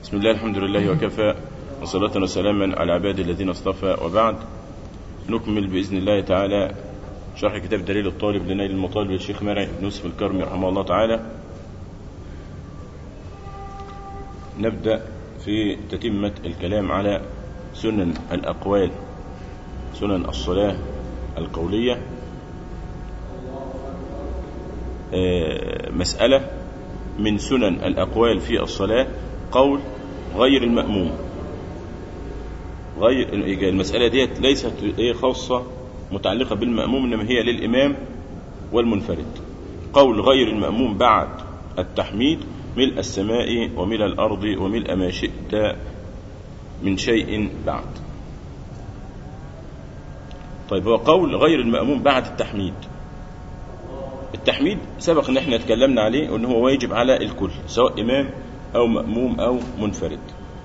بسم الله الحمد لله وكفى وصلاة وسلاما على عباد الذين اصطفى وبعد نكمل بإذن الله تعالى شرح كتاب دليل الطالب لنيل المطالب للشيخ مرعي بن يوسف الكرمي رحمه الله تعالى نبدأ في تتمة الكلام على سنن الأقوال سنن الصلاة القولية مسألة من سنن الأقوال في الصلاة قول غير المأموم غير المسألة ديت ليست ايه خاصة متعلقة بالمأموم إنما هي للإمام والمنفرد قول غير المأموم بعد التحميد ملء السماء وملء الأرض وملء ما شئت من شيء بعد طيب هو قول غير المأموم بعد التحميد التحميد سبق ان احنا اتكلمنا عليه وان هو واجب على الكل سواء امام او مأموم او منفرد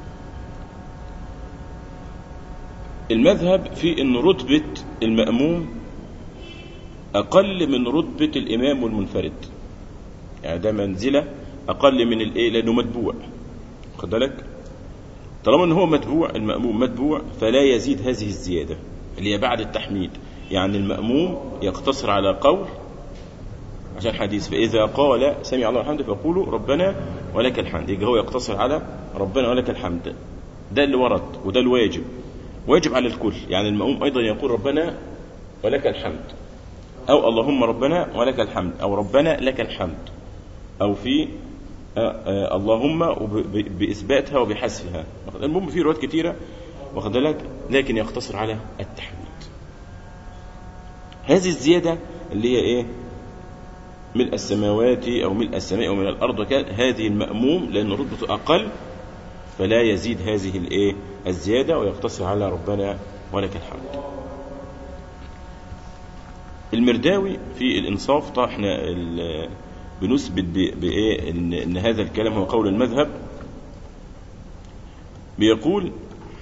المذهب في ان رتبة المأموم اقل من رتبة الامام والمنفرد يعني ده منزلة اقل من الايه لانه متبوع خد بالك طالما ان هو متبوع المأموم متبوع فلا يزيد هذه الزيادة اللي هي بعد التحميد يعني المأموم يقتصر على قول عشان حديث فإذا قال سمع الله الحمد فقولوا ربنا ولك الحمد يبقى هو يقتصر على ربنا ولك الحمد ده اللي ورد وده الواجب واجب على الكل يعني المأموم أيضا يقول ربنا ولك الحمد أو اللهم ربنا ولك الحمد أو ربنا لك الحمد أو في آآ آآ اللهم بإثباتها وبحذفها المهم في روايات كتيرة واخد بالك لكن يقتصر على التحميد هذه الزيادة اللي هي إيه ملء السماوات أو ملء السماء أو من الأرض هذه المأموم لأن رتبته أقل فلا يزيد هذه الإيه الزيادة ويقتصر على ربنا ولك الحمد المرداوي في الإنصاف طبعا احنا بنثبت بإيه إن, إن هذا الكلام هو قول المذهب بيقول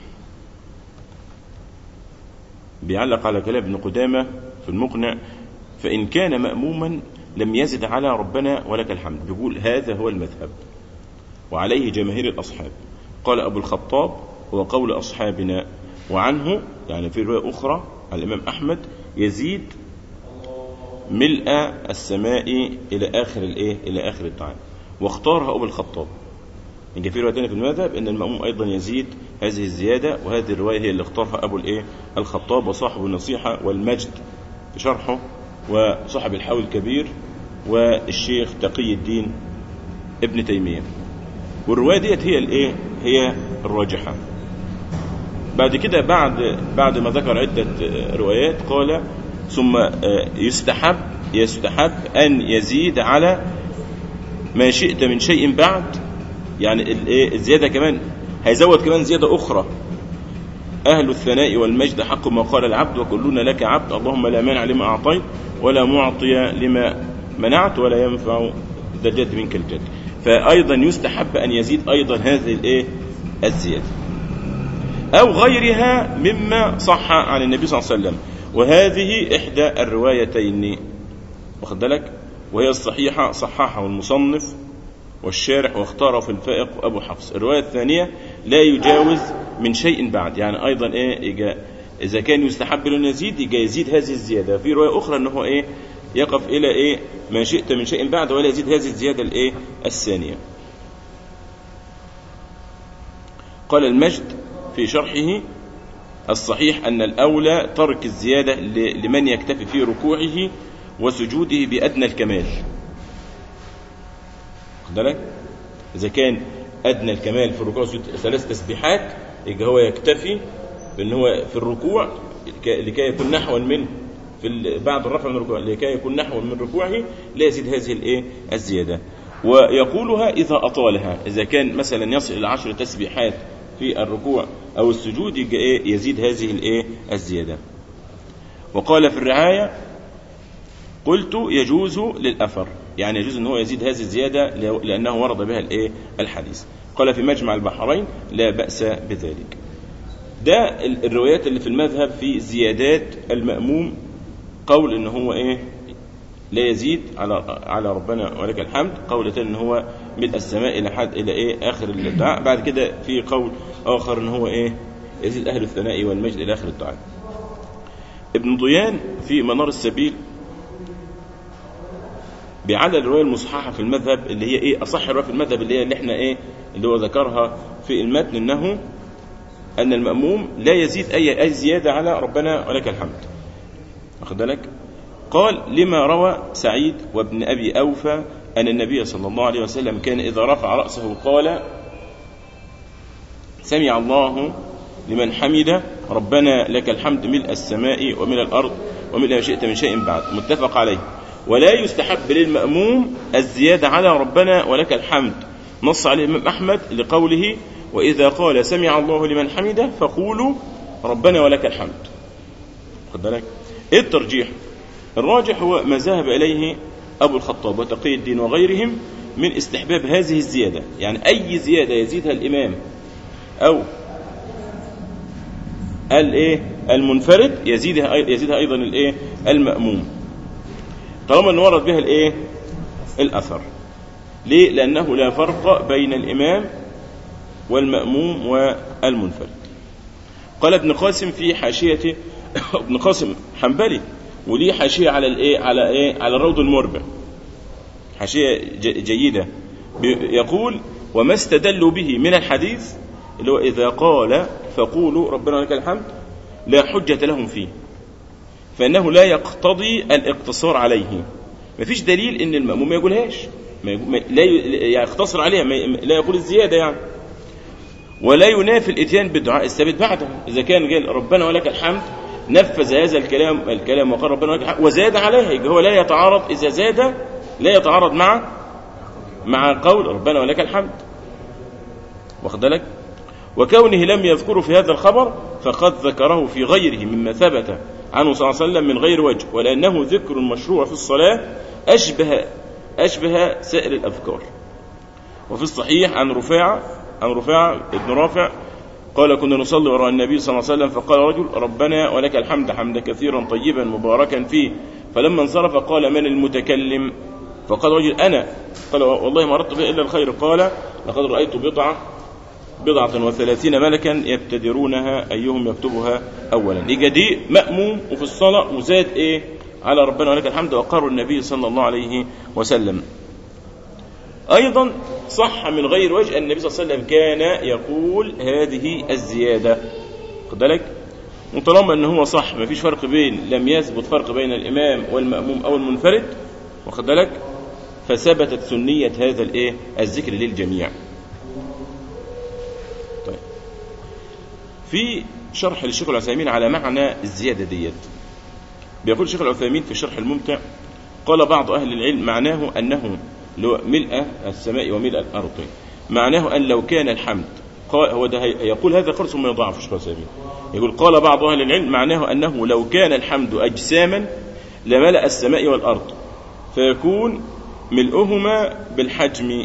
بيعلق على كلام ابن قدامة في المقنع فإن كان مأموما لم يزد على ربنا ولك الحمد بيقول هذا هو المذهب وعليه جماهير الأصحاب قال أبو الخطاب هو قول أصحابنا وعنه يعني في رواية أخرى على الإمام أحمد يزيد ملء السماء إلى آخر الإيه إلى آخر الدعاء واختارها أبو الخطاب إن في رواية في المذهب أن المأموم أيضا يزيد هذه الزيادة وهذه الرواية هي اللي اختارها أبو الإيه الخطاب وصاحب النصيحة والمجد في شرحه وصاحب الحاوي الكبير والشيخ تقي الدين ابن تيمية والرواية ديت هي الايه هي الراجحة بعد كده بعد بعد ما ذكر عدة روايات قال ثم يستحب يستحب أن يزيد على ما شئت من شيء بعد يعني الايه الزيادة كمان هيزود كمان زيادة أخرى أهل الثناء والمجد حق ما قال العبد وكلنا لك عبد اللهم لا مانع لما أعطيت ولا معطي لما منعت ولا ينفع ذا الجد منك الجد فأيضا يستحب أن يزيد أيضا هذه الإيه الزيادة أو غيرها مما صح عن النبي صلى الله عليه وسلم وهذه إحدى الروايتين واخد بالك وهي الصحيحة صححه المصنف والشارح واختاره في الفائق أبو حفص الرواية الثانية لا يجاوز من شيء بعد يعني أيضا إيه إجا إذا كان يستحب له يزيد يجي يزيد هذه الزيادة في رواية أخرى أنه إيه يقف إلى إيه ما شئت من شيء بعد ولا يزيد هذه الزيادة الإيه الثانية قال المجد في شرحه الصحيح أن الأولى ترك الزيادة لمن يكتفي في ركوعه وسجوده بأدنى الكمال بالك إذا كان أدنى الكمال في الركوع ثلاث تسبيحات يبقى هو يكتفي بأن هو في الركوع لكي يكون نحوا من في بعد الرفع من الركوع لكي يكون نحوا من ركوعه لا يزيد هذه الايه الزياده ويقولها اذا اطالها اذا كان مثلا يصل الى عشر تسبيحات في الركوع او السجود يبقى ايه يزيد هذه الايه الزياده وقال في الرعايه قلت يجوز للاثر يعني يجوز ان هو يزيد هذه الزياده لانه ورد بها الايه الحديث قال في مجمع البحرين لا باس بذلك ده الروايات اللي في المذهب في زيادات المأموم قول ان هو ايه لا يزيد على على ربنا ولك الحمد قول تاني ان هو ملء السماء الى حد الى ايه اخر الدعاء بعد كده في قول اخر ان هو ايه يزيد اهل الثناء والمجد الى اخر الدعاء ابن ضيان في منار السبيل بيعلل الروايه المصححه في المذهب اللي هي ايه اصح روايه في المذهب اللي هي اللي احنا ايه اللي هو ذكرها في المتن انه ان الماموم لا يزيد اي اي زياده على ربنا ولك الحمد واخد بالك قال لما روى سعيد وابن ابي اوفى ان النبي صلى الله عليه وسلم كان اذا رفع راسه قال سمع الله لمن حمد ربنا لك الحمد ملء السماء وملء الارض وملء ما شئت من شيء بعد متفق عليه ولا يستحب للمأموم الزيادة على ربنا ولك الحمد نص عليه الإمام أحمد لقوله وإذا قال سمع الله لمن حمده فقولوا ربنا ولك الحمد خد بالك إيه الترجيح الراجح هو ما ذهب إليه أبو الخطاب وتقي الدين وغيرهم من استحباب هذه الزيادة يعني أي زيادة يزيدها الإمام أو الايه المنفرد يزيدها يزيدها ايضا الايه الماموم طالما ان ورد بها الايه الاثر ليه لانه لا فرق بين الامام والماموم والمنفرد قال ابن قاسم في حاشيته ابن قاسم حنبلي وليه حاشيه على الايه على ايه على الروض المربع حاشيه جيده يقول وما استدلوا به من الحديث اللي هو اذا قال فقولوا ربنا لك الحمد لا حجه لهم فيه فانه لا يقتضي الاقتصار عليه ما فيش دليل ان الماموم ما يقولهاش ما يقول لا يقتصر عليها ما لا يقول الزياده يعني ولا ينافي الاتيان بالدعاء الثابت بعده اذا كان قال ربنا ولك الحمد نفذ هذا الكلام الكلام وقال ربنا ولك الحمد وزاد عليها يبقى هو لا يتعارض اذا زاد لا يتعارض مع مع قول ربنا ولك الحمد واخد بالك وكونه لم يذكره في هذا الخبر فقد ذكره في غيره مما ثبت عنه صلى الله عليه وسلم من غير وجه ولأنه ذكر مشروع في الصلاة أشبه أشبه سائر الأذكار وفي الصحيح عن رفاعة عن رفاعة ابن رافع قال كنا نصلي وراء النبي صلى الله عليه وسلم فقال رجل ربنا ولك الحمد حمدا كثيرا طيبا مباركا فيه فلما انصرف قال من المتكلم فقال رجل أنا قال والله ما أردت به إلا الخير قال لقد رأيت بضعة بضعة وثلاثين ملكا يبتدرونها أيهم يكتبها أولا يبقى دي مأموم وفي الصلاة وزاد إيه على ربنا ولك الحمد وقر النبي صلى الله عليه وسلم أيضا صح من غير وجه أن النبي صلى الله عليه وسلم كان يقول هذه الزيادة خد بالك وطالما أنه هو صح ما فيش فرق بين لم يثبت فرق بين الإمام والمأموم أو المنفرد واخد بالك فثبتت سنية هذا الإيه الذكر للجميع طيب في شرح للشيخ العثيمين على معنى الزيادة ديت بيقول الشيخ العثيمين في شرح الممتع قال بعض أهل العلم معناه أنه لو ملء السماء وملء الأرض معناه أن لو كان الحمد قال هو ده يقول هذا قرص ثم يضاعف الشيخ العثيمين يقول قال بعض أهل العلم معناه أنه لو كان الحمد أجساما لملأ السماء والأرض فيكون ملؤهما بالحجم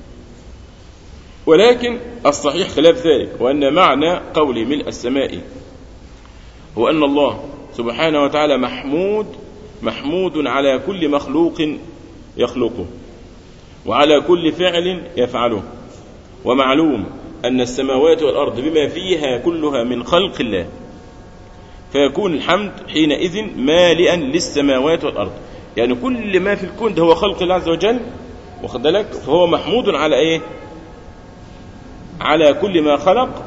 ولكن الصحيح خلاف ذلك وأن معنى قول ملء السماء هو أن الله سبحانه وتعالى محمود محمود على كل مخلوق يخلقه وعلى كل فعل يفعله ومعلوم أن السماوات والأرض بما فيها كلها من خلق الله فيكون الحمد حينئذ مالئا للسماوات والأرض يعني كل ما في الكون ده هو خلق الله عز وجل واخد بالك فهو محمود على ايه على كل ما خلق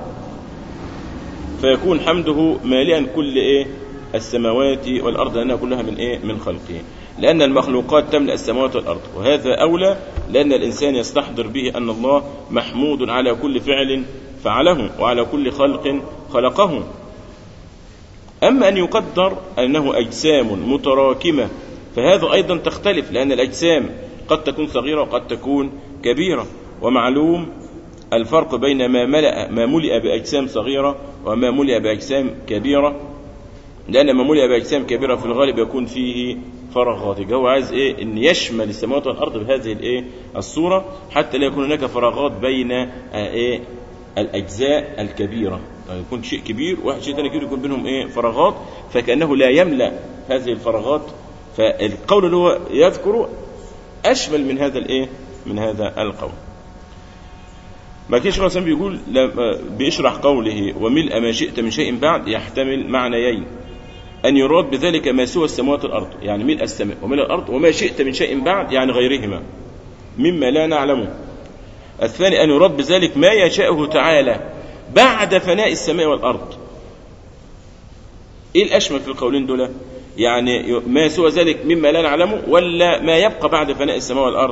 فيكون حمده مالئا كل ايه السماوات والارض لانها كلها من ايه من خلقه لان المخلوقات تملا السماوات والارض وهذا اولى لان الانسان يستحضر به ان الله محمود على كل فعل فعله وعلى كل خلق خلقه اما ان يقدر انه اجسام متراكمه فهذا ايضا تختلف لان الاجسام قد تكون صغيره وقد تكون كبيره ومعلوم الفرق بين ما ملأ ما ملئ باجسام صغيره وما ملئ باجسام كبيره لان ما ملئ باجسام كبيره في الغالب يكون فيه فراغات هو عايز ايه ان يشمل السماوات والارض بهذه الايه الصوره حتى لا يكون هناك فراغات بين ايه الاجزاء الكبيره يعني يكون شيء كبير واحد شيء ثاني كبير يكون بينهم ايه فراغات فكانه لا يملا هذه الفراغات فالقول اللي هو يذكره اشمل من هذا الايه من هذا القول بعد كده الشيخ الإسلام بيقول لما بيشرح قوله وملء ما شئت من شيء بعد يحتمل معنيين أن يراد بذلك ما سوى السماوات والأرض يعني ملء السماء وملء الأرض وما شئت من شيء بعد يعني غيرهما مما لا نعلمه الثاني أن يراد بذلك ما يشاءه تعالى بعد فناء السماء والأرض إيه الأشمل في القولين دول يعني ما سوى ذلك مما لا نعلمه ولا ما يبقى بعد فناء السماء والأرض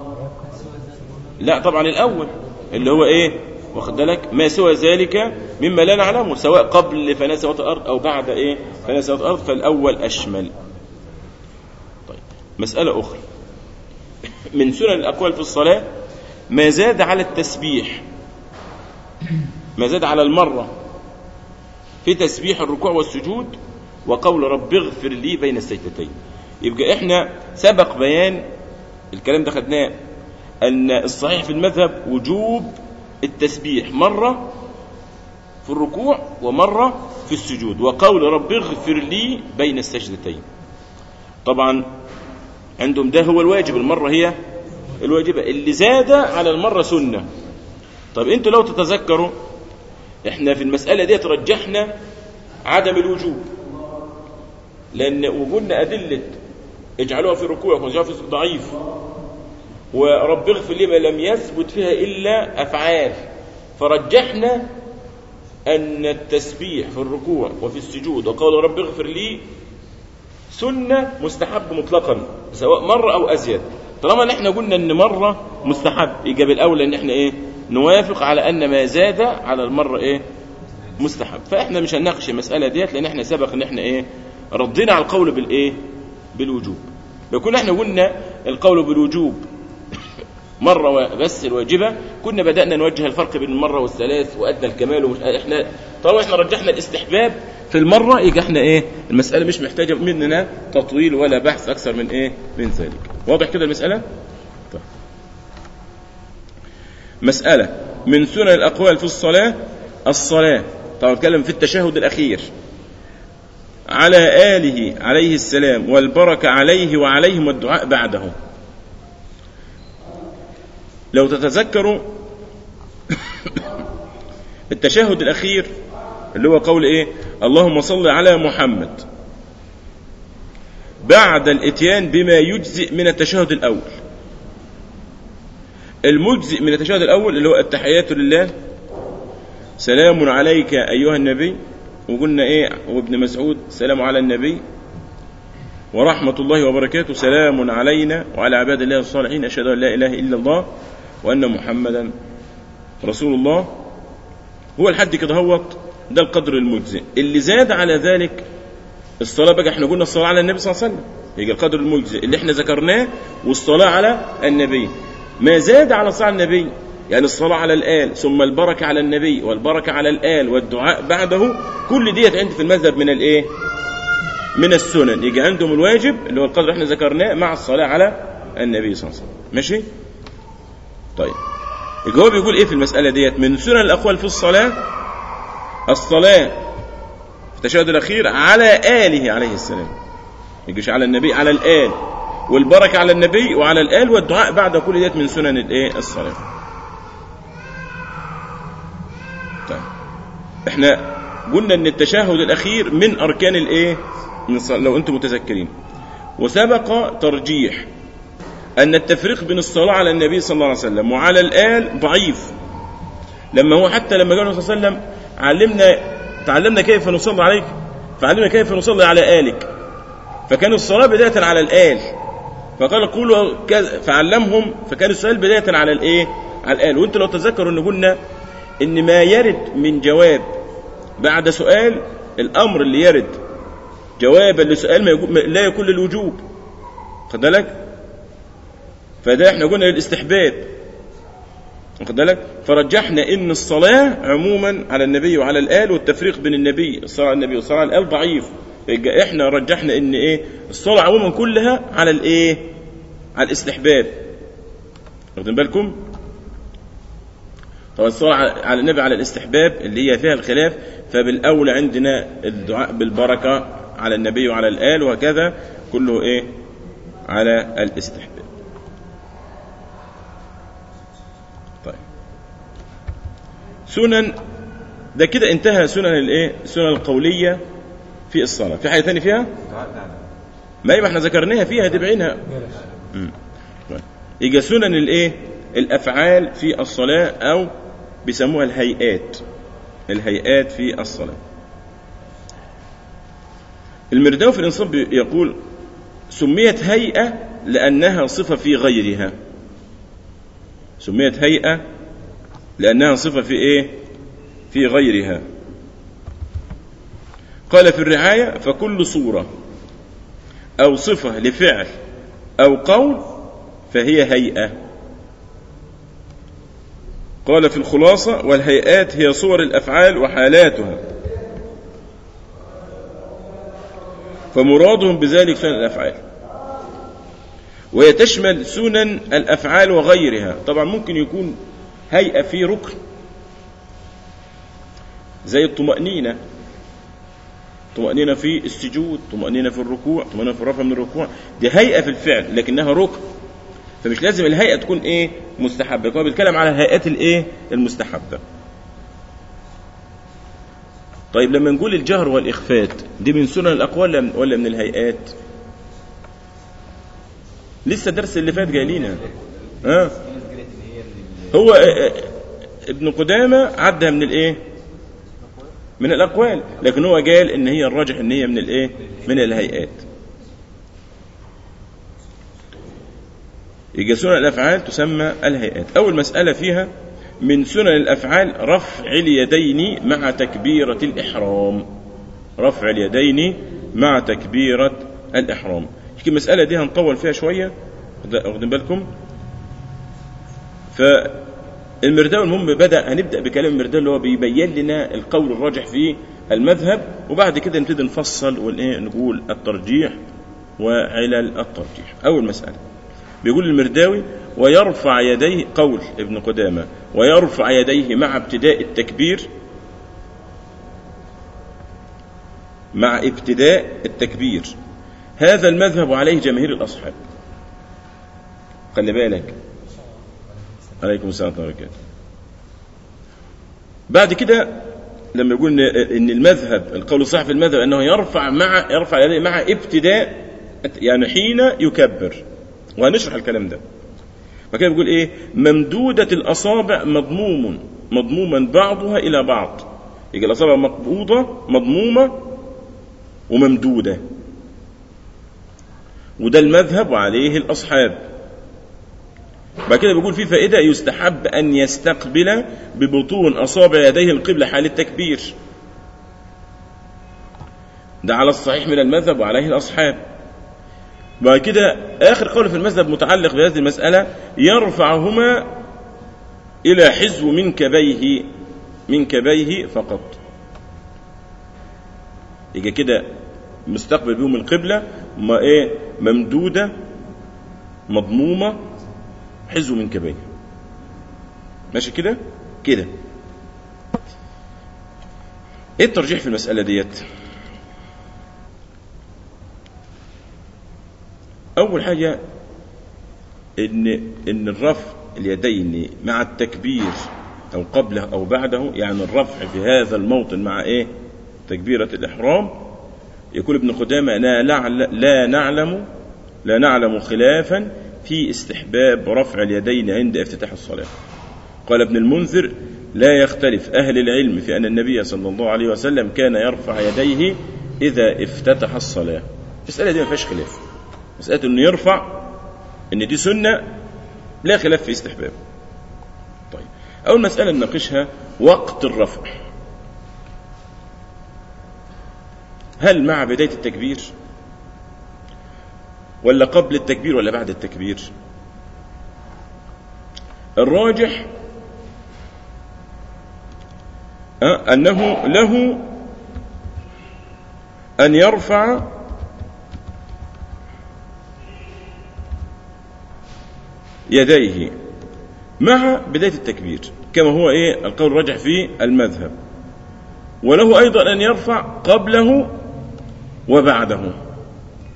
لا طبعا الأول اللي هو إيه واخد بالك ما سوى ذلك مما لا نعلمه سواء قبل فناء سماوات الأرض أو بعد إيه فناء سماوات الأرض فالأول أشمل طيب مسألة أخرى من سنن الأقوال في الصلاة ما زاد على التسبيح ما زاد على المرة في تسبيح الركوع والسجود وقول رب اغفر لي بين السجدتين يبقى احنا سبق بيان الكلام ده خدناه ان الصحيح في المذهب وجوب التسبيح مرة في الركوع ومرة في السجود وقول رب اغفر لي بين السجدتين طبعا عندهم ده هو الواجب المرة هي الواجبة اللي زاد على المرة سنة طب انتوا لو تتذكروا احنا في المسألة دي رجحنا عدم الوجوب لأن وجودنا أدلة اجعلوها في ركوعكم واجعلوها في ضعيف ورب اغفر لي ما لم يثبت فيها إلا أفعال فرجحنا أن التسبيح في الركوع وفي السجود وقال رب اغفر لي سنة مستحب مطلقا سواء مرة أو أزيد طالما ان احنا قلنا ان مرة مستحب يجب الأولى ان احنا ايه نوافق على أن ما زاد على المرة ايه مستحب فاحنا مش هنناقش المسألة ديت لأن احنا سبق ان احنا ايه ردينا على القول بالايه بالوجوب لو كنا احنا قلنا القول بالوجوب مرة بس الواجبة كنا بدأنا نوجه الفرق بين المرة والثلاث وأدنى الكمال ومش احنا طالما احنا رجحنا الاستحباب في المرة يبقى احنا ايه المسألة مش محتاجة مننا تطويل ولا بحث أكثر من ايه من ذلك واضح كده المسألة طيب. مسألة من سنن الأقوال في الصلاة الصلاة طبعا نتكلم في التشهد الأخير على آله عليه السلام والبركة عليه وعليهم والدعاء بعده لو تتذكروا التشهد الأخير اللي هو قول إيه اللهم صل على محمد بعد الاتيان بما يجزئ من التشهد الأول المجزئ من التشهد الأول اللي هو التحيات لله سلام عليك أيها النبي وقلنا ايه وابن مسعود سلام على النبي ورحمة الله وبركاته سلام علينا وعلى عباد الله الصالحين أشهد أن لا إله إلا الله وأن محمدا رسول الله هو الحد كده هوت ده القدر المجزئ اللي زاد على ذلك الصلاة بقى احنا قلنا الصلاة على النبي صلى الله عليه وسلم يجي القدر المجزئ اللي احنا ذكرناه والصلاة على النبي ما زاد على صلاة النبي يعني الصلاة على الآل ثم البركة على النبي والبركة على الآل والدعاء بعده كل ديت عند في المذهب من الايه من السنن يجي عندهم الواجب اللي هو القدر اللي احنا ذكرناه مع الصلاة على النبي صلى الله عليه وسلم ماشي طيب يجي هو بيقول ايه في المسألة ديت من سنن الأقوال في الصلاة الصلاة في التشهد الأخير على آله عليه السلام يجيش على النبي على الآل والبركة على النبي وعلى الآل والدعاء بعد كل ديت من سنن الايه الصلاة طيب احنا قلنا ان التشهد الاخير من اركان الايه من الصلاة لو انتم متذكرين وسبق ترجيح ان التفريق بين الصلاه على النبي صلى الله عليه وسلم وعلى الال ضعيف لما هو حتى لما قال صلى الله عليه وسلم علمنا تعلمنا كيف نصلي عليك فعلمنا كيف نصلي على آلك فكان الصلاة بداية على الآل فقال قولوا كذا فعلمهم فكان السؤال بداية على الإيه على الآل وانت لو تذكروا ان قلنا ان ما يرد من جواب بعد سؤال الامر اللي يرد جوابا لسؤال ما يكون لا يكون للوجوب خد بالك فده احنا قلنا للاستحباب واخد بالك فرجحنا ان الصلاه عموما على النبي وعلى الال والتفريق بين النبي الصلاه على النبي والصلاه على الال ضعيف يبقى احنا رجحنا ان ايه الصلاه عموما كلها على الايه على الاستحباب واخدين بالكم طبعا الصلاة على النبي على الاستحباب اللي هي فيها الخلاف فبالأولى عندنا الدعاء بالبركة على النبي وعلى الآل وهكذا كله إيه على الاستحباب طيب سنن ده كده انتهى سنن الايه السنن القوليه في الصلاه في حاجه ثانيه فيها ما هي ما احنا ذكرناها فيها دي بعينها مم. طيب. يجي سنن الايه الافعال في الصلاه او بيسموها الهيئات الهيئات في الصلاه المرداوي في الانصاف يقول سميت هيئه لانها صفه في غيرها سميت هيئه لانها صفه في ايه في غيرها قال في الرعايه فكل صوره او صفه لفعل او قول فهي هيئه قال في الخلاصه والهيئات هي صور الافعال وحالاتها فمرادهم بذلك سنن الافعال وهي تشمل سنن الافعال وغيرها طبعا ممكن يكون هيئه في ركن زي الطمأنينة طمأنينة في السجود طمأنينة في الركوع طمأنينة في الرفع من الركوع دي هيئة في الفعل لكنها ركن فمش لازم الهيئة تكون ايه مستحبة هو بيتكلم على الهيئات الايه المستحبة طيب لما نقول الجهر والإخفات دي من سنن الأقوال ولا من الهيئات لسه الدرس اللي فات جاي لينا ها هو ابن قدامة عدها من الايه من الأقوال لكن هو قال إن هي الراجح إن هي من الإيه من الهيئات يجي سنن الأفعال تسمى الهيئات أول مسألة فيها من سنن الأفعال رفع اليدين مع تكبيرة الإحرام رفع اليدين مع تكبيرة الإحرام المسألة دي هنطول فيها شوية واخدين بالكم فالمرداوي المهم بدأ هنبدأ بكلام المرداوي اللي هو بيبين لنا القول الراجح في المذهب وبعد كده نبتدي نفصل ونقول نقول الترجيح وعلل الترجيح أول مسألة بيقول المرداوي ويرفع يديه قول ابن قدامة ويرفع يديه مع ابتداء التكبير مع ابتداء التكبير هذا المذهب عليه جماهير الأصحاب خلي بالك عليكم السلام ورحمة الله وبركاته بعد كده لما يقول ان المذهب القول الصحيح في المذهب انه يرفع مع يرفع يديه مع ابتداء يعني حين يكبر وهنشرح الكلام ده فكده بيقول ايه ممدودة الأصابع مضموم مضموما بعضها إلى بعض يجي الأصابع مقبوضة مضمومة وممدودة وده المذهب وعليه الأصحاب بعد كده بيقول في فائدة يستحب أن يستقبل ببطون أصابع يديه القبلة حال التكبير ده على الصحيح من المذهب وعليه الأصحاب بعد كده آخر قول في المذهب متعلق بهذه المسألة يرفعهما إلى حزو منكبيه منكبيه فقط يجي كده مستقبل بهم القبلة ما إيه ممدودة مضمومة حزو منكبيه ماشي كده كده ايه الترجيح في المسألة ديت أول حاجة إن إن الرفع اليدين مع التكبير أو قبله أو بعده يعني الرفع في هذا الموطن مع إيه؟ تكبيرة الإحرام يقول ابن قدامة لا, لا نعلم لا نعلم خلافا في استحباب رفع اليدين عند افتتاح الصلاة قال ابن المنذر لا يختلف أهل العلم في أن النبي صلى الله عليه وسلم كان يرفع يديه إذا افتتح الصلاة المسألة دي ما فيهاش خلاف مسألة أنه يرفع أن دي سنة لا خلاف في استحباب طيب أول مسألة نناقشها وقت الرفع هل مع بداية التكبير ولا قبل التكبير ولا بعد التكبير الراجح أنه له أن يرفع يديه مع بداية التكبير كما هو إيه القول الراجح في المذهب وله أيضا أن يرفع قبله وبعده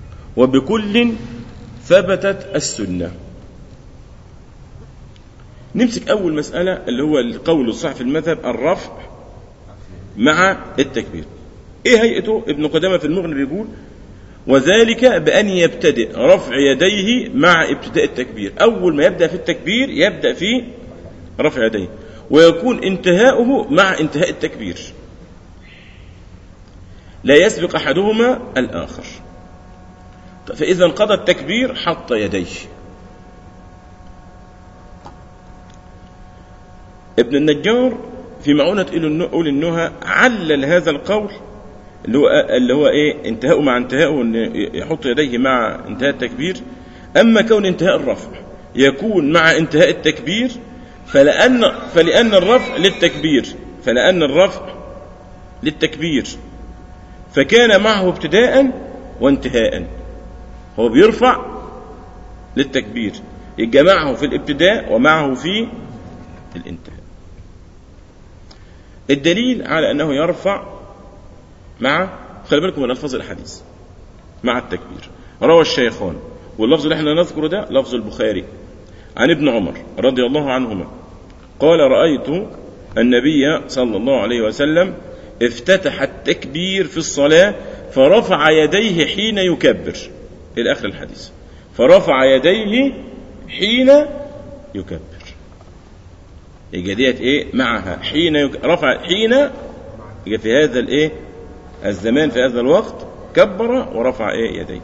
وبكل ثبتت السنة نمسك أول مسألة اللي هو القول الصح في المذهب الرفع مع التكبير إيه هيئته ابن قدامة في المغني بيقول وذلك بأن يبتدئ رفع يديه مع ابتداء التكبير أول ما يبدأ في التكبير يبدأ في رفع يديه ويكون انتهاؤه مع انتهاء التكبير لا يسبق أحدهما الآخر فإذا انقضى التكبير حط يديه ابن النجار في معونة يقول النهى علل هذا القول اللي هو اللي هو ايه انتهاءه مع انتهاءه ان يحط يديه مع انتهاء التكبير اما كون انتهاء الرفع يكون مع انتهاء التكبير فلان فلان الرفع للتكبير فلان الرفع للتكبير فكان معه ابتداء وانتهاء هو بيرفع للتكبير يبقى معه في الابتداء ومعه في الانتهاء الدليل على انه يرفع مع خلي بالكم من الفاظ الحديث مع التكبير روى الشيخان واللفظ اللي احنا نذكره ده لفظ البخاري عن ابن عمر رضي الله عنهما قال رأيت النبي صلى الله عليه وسلم افتتح التكبير في الصلاة فرفع يديه حين يكبر إلى آخر الحديث فرفع يديه حين يكبر يبقى ديت ايه معها حين يك... رفع حين يبقى في هذا الايه الزمان في هذا الوقت كبر ورفع ايه يديه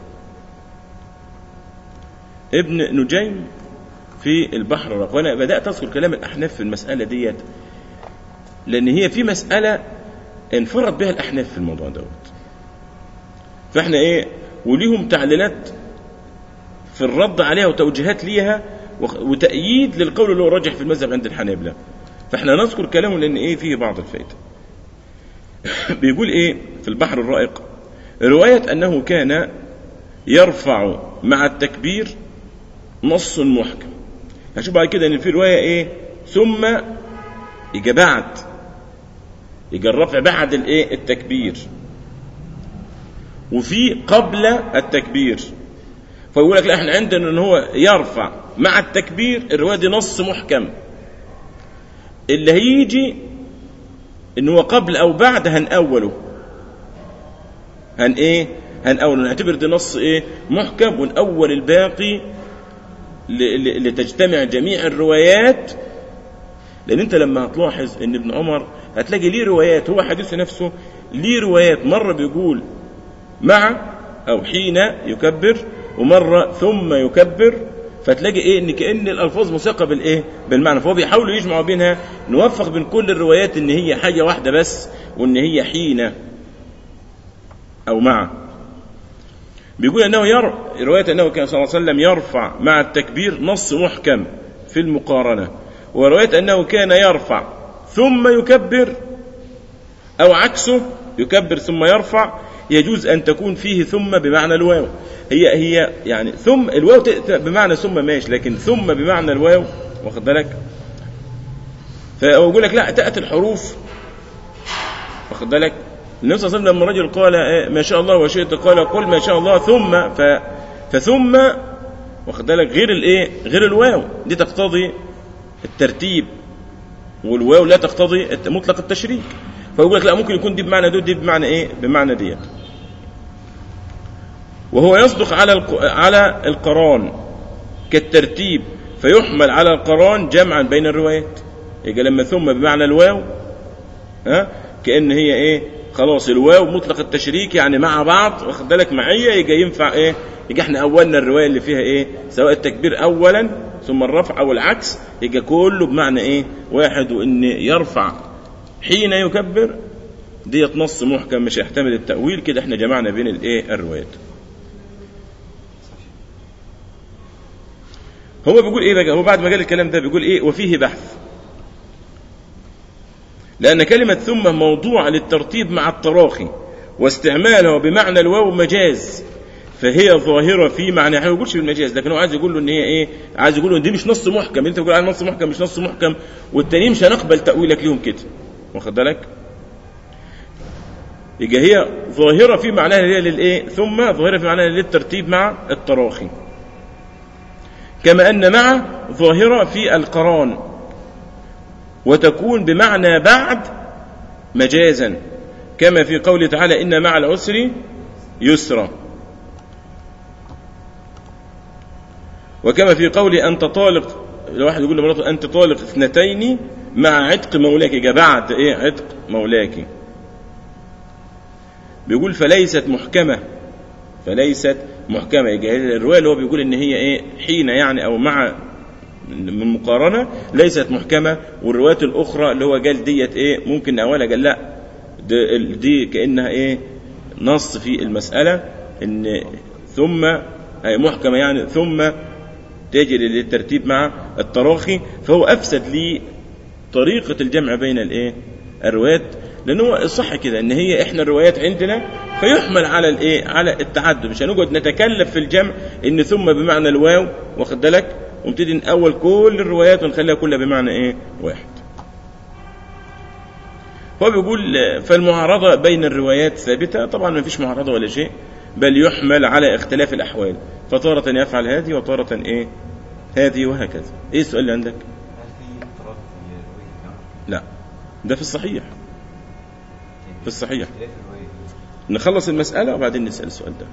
ابن نجيم في البحر الرق وانا بدات اذكر كلام الاحناف في المساله ديت لان هي في مساله انفرد بها الاحناف في الموضوع دوت فاحنا ايه وليهم تعليلات في الرد عليها وتوجيهات ليها وتأييد للقول اللي هو راجح في المذهب عند الحنابلة فاحنا نذكر كلامه لأن إيه فيه بعض الفائدة بيقول إيه في البحر الرائق رواية أنه كان يرفع مع التكبير نص محكم هشوف بعد كده ان في روايه ايه ثم يجي بعد يجي الرفع بعد الايه التكبير وفي قبل التكبير فيقول لك لا احنا عندنا ان هو يرفع مع التكبير الروايه دي نص محكم اللي هيجي ان هو قبل او بعد هنأوله هن ايه هنأوله نعتبر ده نص ايه محكم ونأول الباقي لتجتمع جميع الروايات لان انت لما هتلاحظ ان ابن عمر هتلاقي ليه روايات هو حديث نفسه ليه روايات مره بيقول مع او حين يكبر ومره ثم يكبر فتلاقي ايه ان كان الالفاظ مساقه بالايه بالمعنى فهو بيحاولوا يجمعوا بينها نوفق بين كل الروايات ان هي حاجه واحده بس وان هي حين او مع بيقول انه ير... روايه انه كان صلى الله عليه وسلم يرفع مع التكبير نص محكم في المقارنه وروايه انه كان يرفع ثم يكبر او عكسه يكبر ثم يرفع يجوز ان تكون فيه ثم بمعنى الواو هي هي يعني ثم الواو بمعنى ثم ماشي لكن ثم بمعنى الواو واخد بالك فيقول لك لا تاتي الحروف واخد بالك النبي صلى الله عليه وسلم لما الرجل قال ما شاء الله وشئت قال قل ما شاء الله ثم ف فثم واخد بالك غير الايه غير الواو دي تقتضي الترتيب والواو لا تقتضي مطلق التشريك فيقول لك لا ممكن يكون دي بمعنى دي دي بمعنى ايه بمعنى ديت وهو يصدق على على القران كالترتيب فيحمل على القران جمعا بين الروايات يبقى لما ثم بمعنى الواو ها كان هي ايه خلاص الواو مطلق التشريك يعني مع بعض واخد بالك معيه يجي ينفع ايه يجي احنا اولنا الروايه اللي فيها ايه سواء التكبير اولا ثم الرفع او العكس يجي كله بمعنى ايه واحد وان يرفع حين يكبر ديت نص محكم مش يحتمل التاويل كده احنا جمعنا بين الايه الروايات هو بيقول ايه بقى هو بعد ما قال الكلام ده بيقول ايه وفيه بحث لأن كلمة ثم موضوع للترتيب مع التراخي واستعمالها بمعنى الواو مجاز فهي ظاهرة في معنى ما يقولش بالمجاز لكن هو عايز يقول له ان هي ايه عايز يقول له ان دي مش نص محكم انت بتقول على نص محكم مش نص محكم والتانيين مش هنقبل تأويلك ليهم كده واخد بالك يبقى هي ظاهرة في معناها هي للايه ثم ظاهرة في معناها للترتيب مع التراخي كما أن مع ظاهرة في القران وتكون بمعنى بعد مجازا كما في قوله تعالى إن مع العسر يسرا وكما في قوله أنت طالق لو واحد يقول لمراته أنت طالق اثنتين مع عتق مولاك يبقى بعد إيه عتق مولاك بيقول فليست محكمة فليست محكمة يبقى الرواية اللي هو بيقول إن هي إيه حين يعني أو مع من مقارنة ليست محكمة والروايات الأخرى اللي هو قال ديت إيه ممكن أولها قال لا دي, دي كأنها إيه نص في المسألة إن ثم أي محكمة يعني ثم تجري للترتيب مع التراخي فهو أفسد لي طريقة الجمع بين الإيه الروايات لأن هو الصح كده إن هي إحنا الروايات عندنا فيحمل على الإيه على التعدد مش هنقعد نتكلف في الجمع إن ثم بمعنى الواو واخد بالك ونبتدي نأول كل الروايات ونخليها كلها بمعنى إيه واحد هو بيقول فالمعارضة بين الروايات ثابتة طبعا ما فيش معارضة ولا شيء بل يحمل على اختلاف الأحوال فتارة يفعل هذه وتارة إيه هذه وهكذا إيه السؤال اللي عندك هل في اضطراب في رؤية الجمع؟ لا ده في الصحيح في الصحيح اختلاف الرواية دي نخلص المسألة وبعدين نسأل السؤال ده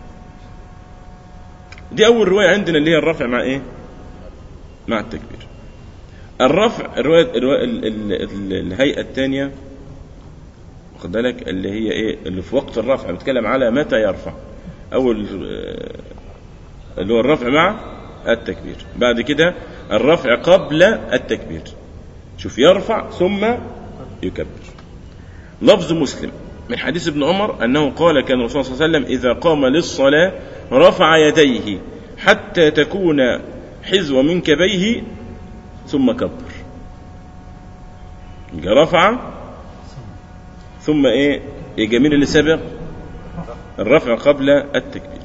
دي أول رواية عندنا اللي هي الرفع مع إيه مع التكبير الرفع الرواية, الرواية ال- ال- ال- الهيئة الثانية واخد بالك اللي هي ايه اللي في وقت الرفع بتكلم على متى يرفع اول آه، اللي هو الرفع مع التكبير بعد كده الرفع قبل التكبير شوف يرفع ثم يكبر لفظ مسلم من حديث ابن عمر انه قال كان الرسول صلى الله عليه وسلم اذا قام للصلاه رفع يديه حتى تكون حذو منكبيه ثم كبر يبقى رفع ثم ايه يبقى مين اللي سبق الرفع قبل التكبير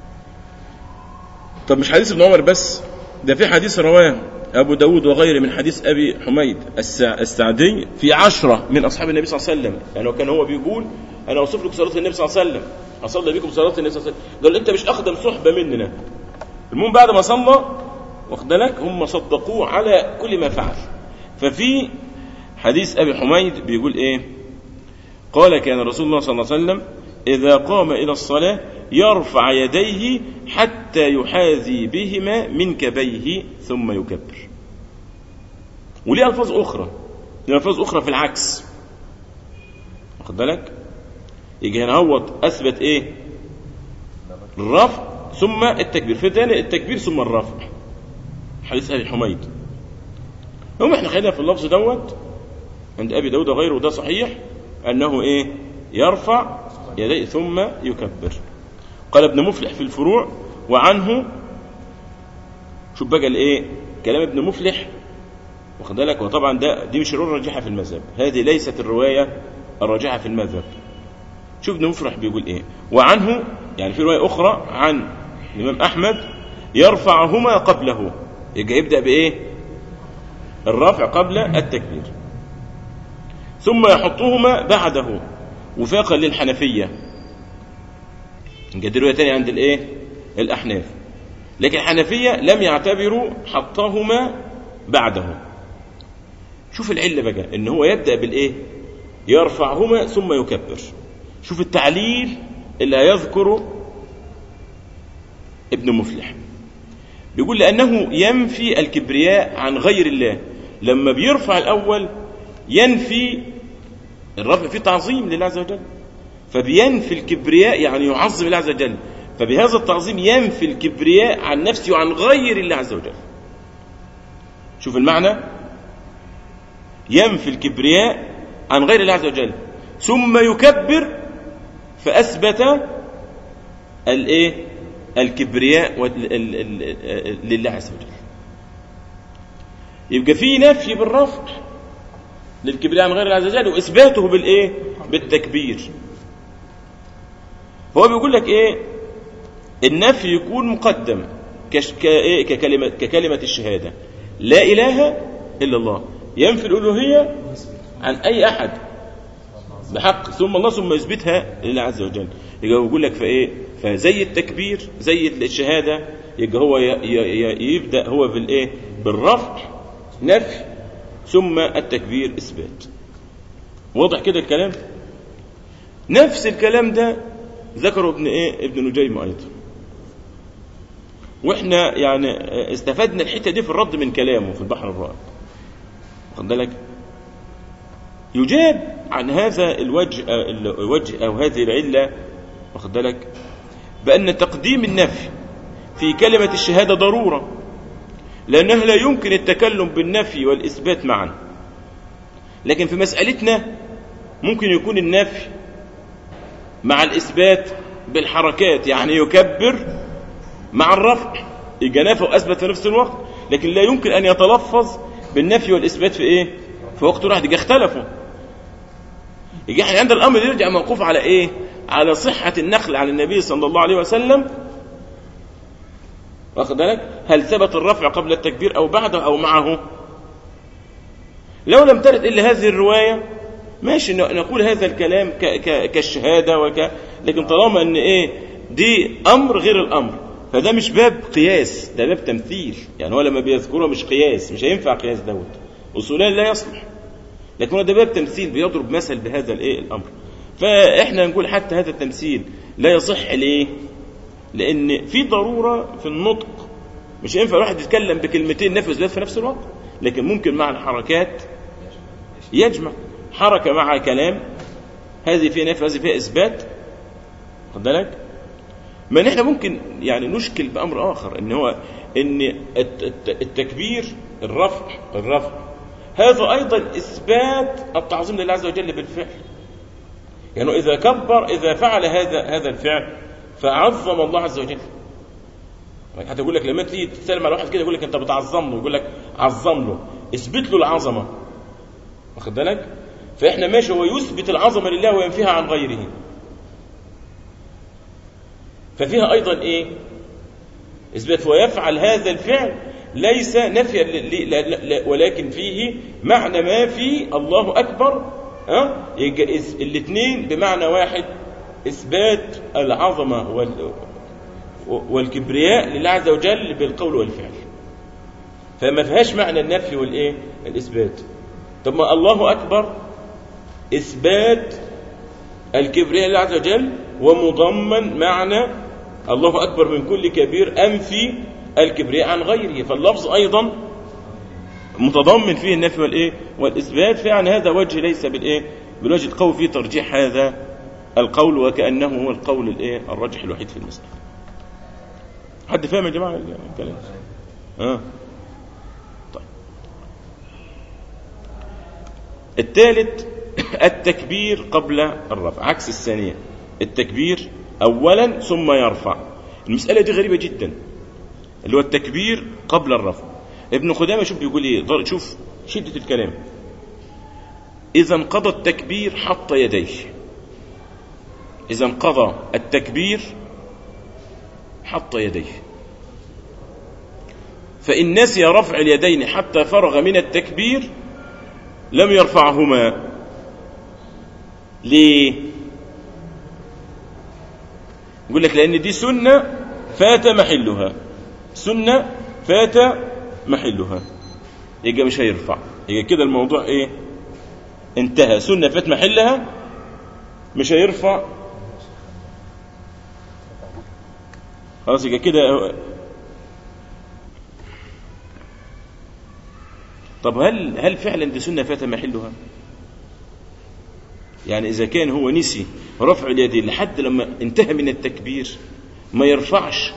طب مش حديث ابن عمر بس ده في حديث رواه أبو داود وغيره من حديث أبي حميد السع- السعدي في عشرة من أصحاب النبي صلى الله عليه وسلم يعني كان هو بيقول أنا أوصف لكم صلاة النبي صلى الله عليه وسلم أصلي بكم صلاة النبي صلى الله عليه وسلم قال له أنت مش أقدم صحبة مننا المهم بعد ما صلى واخد بالك هم صدقوه على كل ما فعل ففي حديث أبي حميد بيقول إيه قال كان رسول الله صلى الله عليه وسلم إذا قام إلى الصلاة يرفع يديه حتى يحاذي بهما منكبيه ثم يكبر وليه ألفاظ أخرى ليه ألفاظ أخرى في العكس واخد بالك يجي هنا هوت أثبت إيه الرفع ثم التكبير في تاني التكبير ثم الرفع حديث أبي حميد هم احنا خلينا في اللفظ دوت عند أبي داود وغيره وده صحيح أنه إيه يرفع يديه ثم يكبر قال ابن مفلح في الفروع وعنه شوف بقى الايه كلام ابن مفلح واخد بالك وطبعا ده دي مش الروايه الراجحه في المذهب هذه ليست الروايه الراجحه في المذهب شوف ابن مفلح بيقول ايه وعنه يعني في روايه اخرى عن الامام احمد يرفعهما قبله يبقى يبدا بايه الرفع قبل التكبير ثم يحطهما بعده وفاقا للحنفيه نجد روايه تانية عند الايه الاحناف لكن الحنفيه لم يعتبروا حطهما بعده شوف العله بقى ان هو يبدا بالايه يرفعهما ثم يكبر شوف التعليل اللي هيذكره ابن مفلح بيقول لأنه ينفي الكبرياء عن غير الله لما بيرفع الأول ينفي الرفع فيه تعظيم لله عز وجل فبينفي الكبرياء يعني يعظم الله عز وجل فبهذا التعظيم ينفي الكبرياء عن نفسه وعن غير الله عز وجل شوف المعنى ينفي الكبرياء عن غير الله عز وجل ثم يكبر فأثبت الايه الكبرياء وال- ال- ال- لله عز وجل يبقى في نفي بالرفع للكبرياء عن غير الله عز وجل واثباته بالايه بالتكبير هو بيقول لك ايه النفي يكون مقدم كش- كإيه؟ ككلمة, ككلمة الشهادة لا إله إلا الله ينفي الألوهية عن أي أحد بحق ثم الله ثم يثبتها لله عز وجل يبقى هو يقول لك فايه فزي التكبير زي الشهاده يبقى هو ي- ي- ي- يبدا هو بالايه بالرفع نفي ثم التكبير إثبات واضح كده الكلام نفس الكلام ده ذكره ابن ايه ابن نجيم ايضا واحنا يعني استفدنا الحته دي في الرد من كلامه في البحر الرائع واخد بالك يجاب عن هذا الوجه الوجه او هذه العله واخد بالك بان تقديم النفي في كلمه الشهاده ضروره لانه لا يمكن التكلم بالنفي والاثبات معا لكن في مسالتنا ممكن يكون النفي مع الإثبات بالحركات يعني يكبر مع الرفع يبقى نفى وأثبت في نفس الوقت لكن لا يمكن أن يتلفظ بالنفي والإثبات في إيه؟ في وقت واحد يبقى اختلفوا يجي احنا عند الأمر يرجع موقوف على إيه؟ على صحة النقل عن النبي صلى الله عليه وسلم واخد بالك؟ هل ثبت الرفع قبل التكبير أو بعده أو معه؟ لو لم ترد إلا هذه الرواية ماشي نقول هذا الكلام ك ك كالشهاده وك لكن طالما ان ايه دي امر غير الامر فده مش باب قياس ده باب تمثيل يعني هو لما بيذكره مش قياس مش هينفع قياس دوت اصوليا لا يصلح لكن هو ده باب تمثيل بيضرب مثل بهذا الايه الامر فاحنا نقول حتى هذا التمثيل لا يصح ليه لان في ضروره في النطق مش هينفع الواحد يتكلم بكلمتين نفي وزلات في نفس الوقت لكن ممكن مع الحركات يجمع حركة مع كلام هذه فيها نفي هذه فيها إثبات خد بالك ما احنا ممكن يعني نشكل بأمر آخر إن هو إن التكبير الرفع الرفع هذا أيضا إثبات التعظيم لله عز وجل بالفعل يعني إذا كبر إذا فعل هذا هذا الفعل فعظم الله عز وجل حتى يقول لك لما تيجي تسلم على واحد كده يقول لك انت بتعظم له يقول لك عظم له اثبت له العظمه واخد بالك فإحنا ماشي هو يثبت العظمة لله وينفيها عن غيره ففيها أيضا إيه إثبات ويفعل هذا الفعل ليس نفيا ولكن فيه معنى ما في الله أكبر ها الاثنين بمعنى واحد إثبات العظمة وال والكبرياء لله عز وجل بالقول والفعل فما فيهاش معنى النفي والايه الاثبات طب ما الله اكبر إثبات الكبرياء لله عز وجل ومضمن معنى الله أكبر من كل كبير أنفي الكبرياء عن غيره فاللفظ أيضا متضمن فيه النفي والإيه والإثبات فعلا هذا وجه ليس بالإيه بالوجه القوي في ترجيح هذا القول وكأنه هو القول الإيه الراجح الوحيد في المسألة حد فاهم يا جماعة الكلام آه. طيب الثالث التكبير قبل الرفع عكس الثانية التكبير أولا ثم يرفع المسألة دي غريبة جدا اللي هو التكبير قبل الرفع ابن خدامة شوف بيقول ايه شوف شدة الكلام إذا انقضى التكبير حط يديه إذا انقضى التكبير حط يديه فإن نسي رفع اليدين حتى فرغ من التكبير لم يرفعهما ليه يقول لك لأن دي سنة فات محلها سنة فات محلها يبقى مش هيرفع يبقى كده الموضوع ايه انتهى سنة فات محلها مش هيرفع خلاص يبقى كده طب هل هل فعلا دي سنة فات محلها؟ يعني إذا كان هو نسي رفع اليدين لحد لما انتهى من التكبير ما يرفعش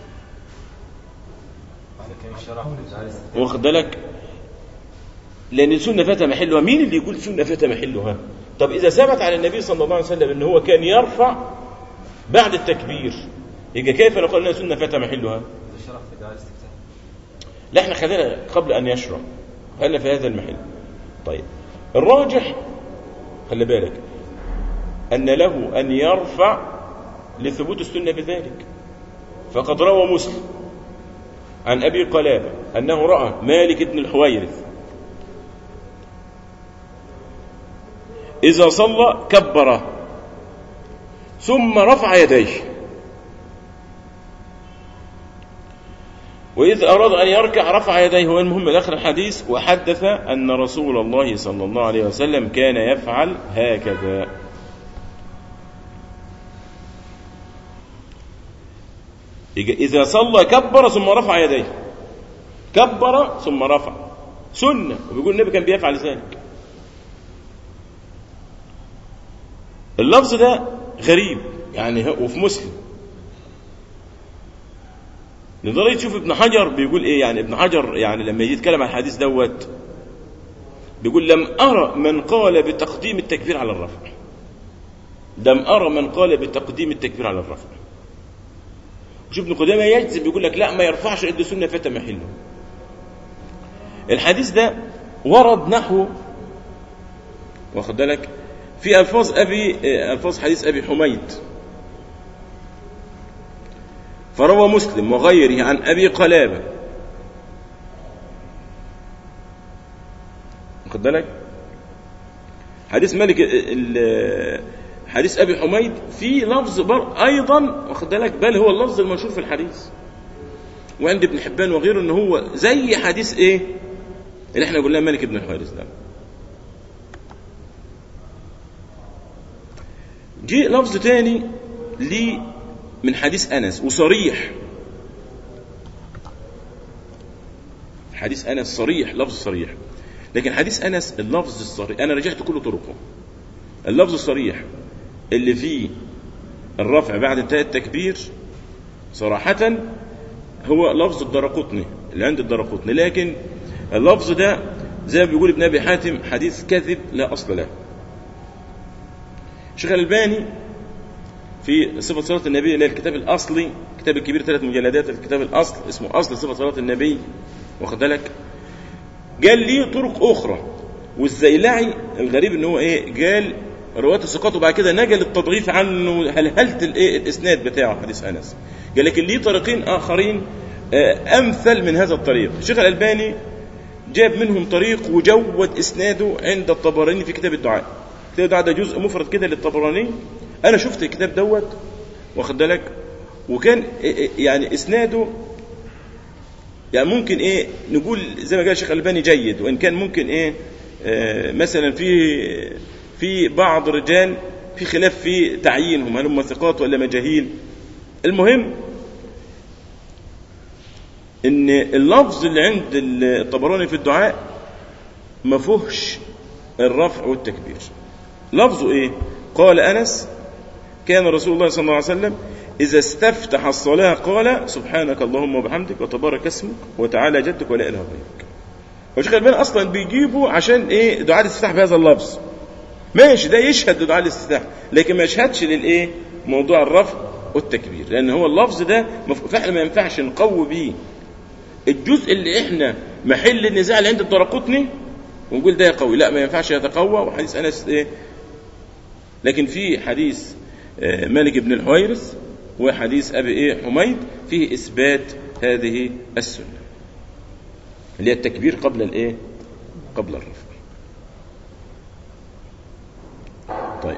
واخد بالك لأن السنة فات محلها مين اللي يقول سنة فات محلها طب إذا ثبت على النبي صلى الله عليه وسلم أن هو كان يرفع بعد التكبير يبقى كيف نقول أنها سنة فات محلها لا احنا خلينا قبل أن يشرع خلينا في هذا المحل طيب الراجح خلي بالك أن له أن يرفع لثبوت السنة بذلك فقد روى مسلم عن أبي قلابة أنه رأى مالك بن الحويرث إذا صلى كبر ثم رفع يديه وإذ أراد أن يركع رفع يديه هو المهم آخر الحديث وحدث أن رسول الله صلى الله عليه وسلم كان يفعل هكذا إذا صلى كبر ثم رفع يديه كبر ثم رفع سنة وبيقول النبي كان بيفعل ذلك اللفظ ده غريب يعني وفي مسلم لدرجه تشوف ابن حجر بيقول ايه يعني ابن حجر يعني لما يجي يتكلم عن الحديث دوت بيقول لم ارى من قال بتقديم التكبير على الرفع لم ارى من قال بتقديم التكبير على الرفع وشوف ابن قدامه يجزم بيقول لك لا ما يرفعش قد سنه فات محله الحديث ده ورد نحو واخد بالك في الفاظ ابي الفاظ حديث ابي حميد فروى مسلم وغيره عن ابي قلابه واخد بالك حديث مالك حديث ابي حميد في لفظ بر ايضا واخد بالك بل هو اللفظ المشهور في الحديث وعند ابن حبان وغيره ان هو زي حديث ايه اللي احنا قلنا مالك بن الحوارث ده جه لفظ تاني لي من حديث انس وصريح حديث انس صريح لفظ صريح لكن حديث انس اللفظ الصريح انا رجعت كل طرقه اللفظ الصريح اللي فيه الرفع بعد انتهاء التكبير صراحة هو لفظ الدرقطني اللي عند الدرقطني لكن اللفظ ده زي ما بيقول ابن ابي حاتم حديث كذب لا اصل له شيخ الألباني في صفة صلاة النبي اللي هي الكتاب الأصلي الكتاب الكبير ثلاث مجلدات الكتاب الأصل اسمه أصل صفة صلاة النبي واخد بالك قال لي طرق أخرى والزيلعي الغريب إن هو إيه قال رواة الثقات وبعد كده نقل التضعيف عنه هلهلت الإيه الإسناد بتاعه حديث أنس قال لكن ليه طريقين آخرين أمثل من هذا الطريق الشيخ الألباني جاب منهم طريق وجود إسناده عند الطبراني في كتاب الدعاء كتاب الدعاء ده جزء مفرد كده للطبراني انا شفت الكتاب دوت واخد بالك وكان يعني اسناده يعني ممكن ايه نقول زي ما قال الشيخ الباني جيد وان كان ممكن ايه آه مثلا في في بعض الرجال في خلاف في تعيينهم هل هم ثقات ولا مجاهيل المهم ان اللفظ اللي عند الطبراني في الدعاء ما فيهوش الرفع والتكبير لفظه ايه قال انس كان رسول الله صلى الله عليه وسلم إذا استفتح الصلاة قال سبحانك اللهم وبحمدك وتبارك اسمك وتعالى جدك ولا إله غيرك. وشيخ الألباني أصلا بيجيبه عشان إيه دعاء الاستفتاح بهذا اللفظ. ماشي ده يشهد لدعاء الاستفتاح لكن ما يشهدش للإيه؟ موضوع الرفع والتكبير لأن هو اللفظ ده فعلا ما ينفعش نقوي بيه الجزء اللي إحنا محل النزاع اللي عند الدرقطني ونقول ده قوي لا ما ينفعش يتقوى وحديث أنس إيه؟ لكن في حديث مالك بن الحويرث وحديث ابي ايه حميد فيه اثبات هذه السنه اللي هي التكبير قبل الايه قبل الرفع طيب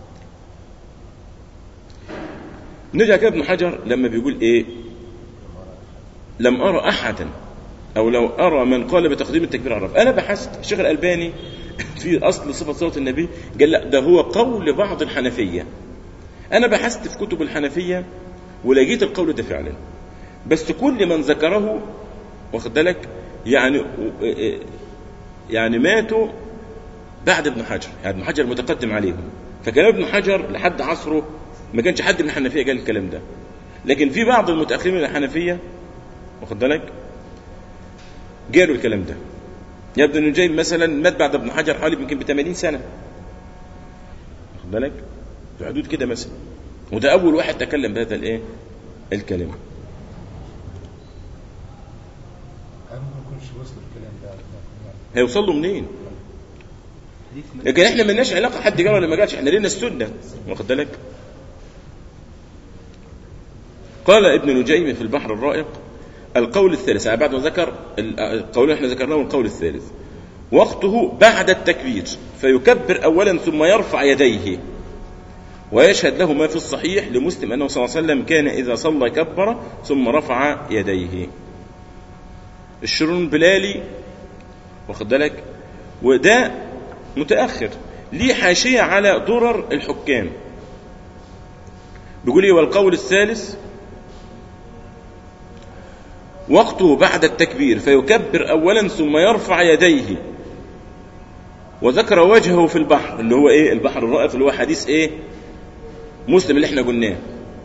نرجع كده ابن حجر لما بيقول ايه لم ارى احدا او لو ارى من قال بتقديم التكبير على الرفع انا بحثت الشيخ الالباني في اصل صفه صلاه النبي قال لا ده هو قول بعض الحنفيه انا بحثت في كتب الحنفيه ولقيت القول ده فعلا بس كل من ذكره واخد بالك يعني يعني ماتوا بعد ابن حجر يعني ابن حجر متقدم عليهم فكلام ابن حجر لحد عصره ما كانش حد من الحنفيه قال الكلام ده لكن في بعض المتاخرين من الحنفيه واخد بالك قالوا الكلام ده يبدو انه جاي مثلا مات بعد ابن حجر حوالي يمكن ب 80 سنه واخد بالك في حدود كده مثلا وده اول واحد تكلم بهذا الايه الكلام هيوصل له منين لكن احنا ملناش علاقه حد جه ولا ما جاش احنا لنا السنه واخد بالك قال ابن نجيم في البحر الرائق القول الثالث يعني بعد ما ذكر القول اللي احنا ذكرناه القول الثالث وقته بعد التكبير فيكبر اولا ثم يرفع يديه ويشهد له ما في الصحيح لمسلم انه صلى الله عليه وسلم كان اذا صلى كبر ثم رفع يديه الشرون بلالي واخد بالك وده متأخر ليه حاشية على درر الحكام بيقول ايه والقول الثالث وقته بعد التكبير فيكبر اولا ثم يرفع يديه وذكر وجهه في البحر اللي هو ايه البحر الرائف اللي هو حديث ايه مسلم اللي احنا قلناه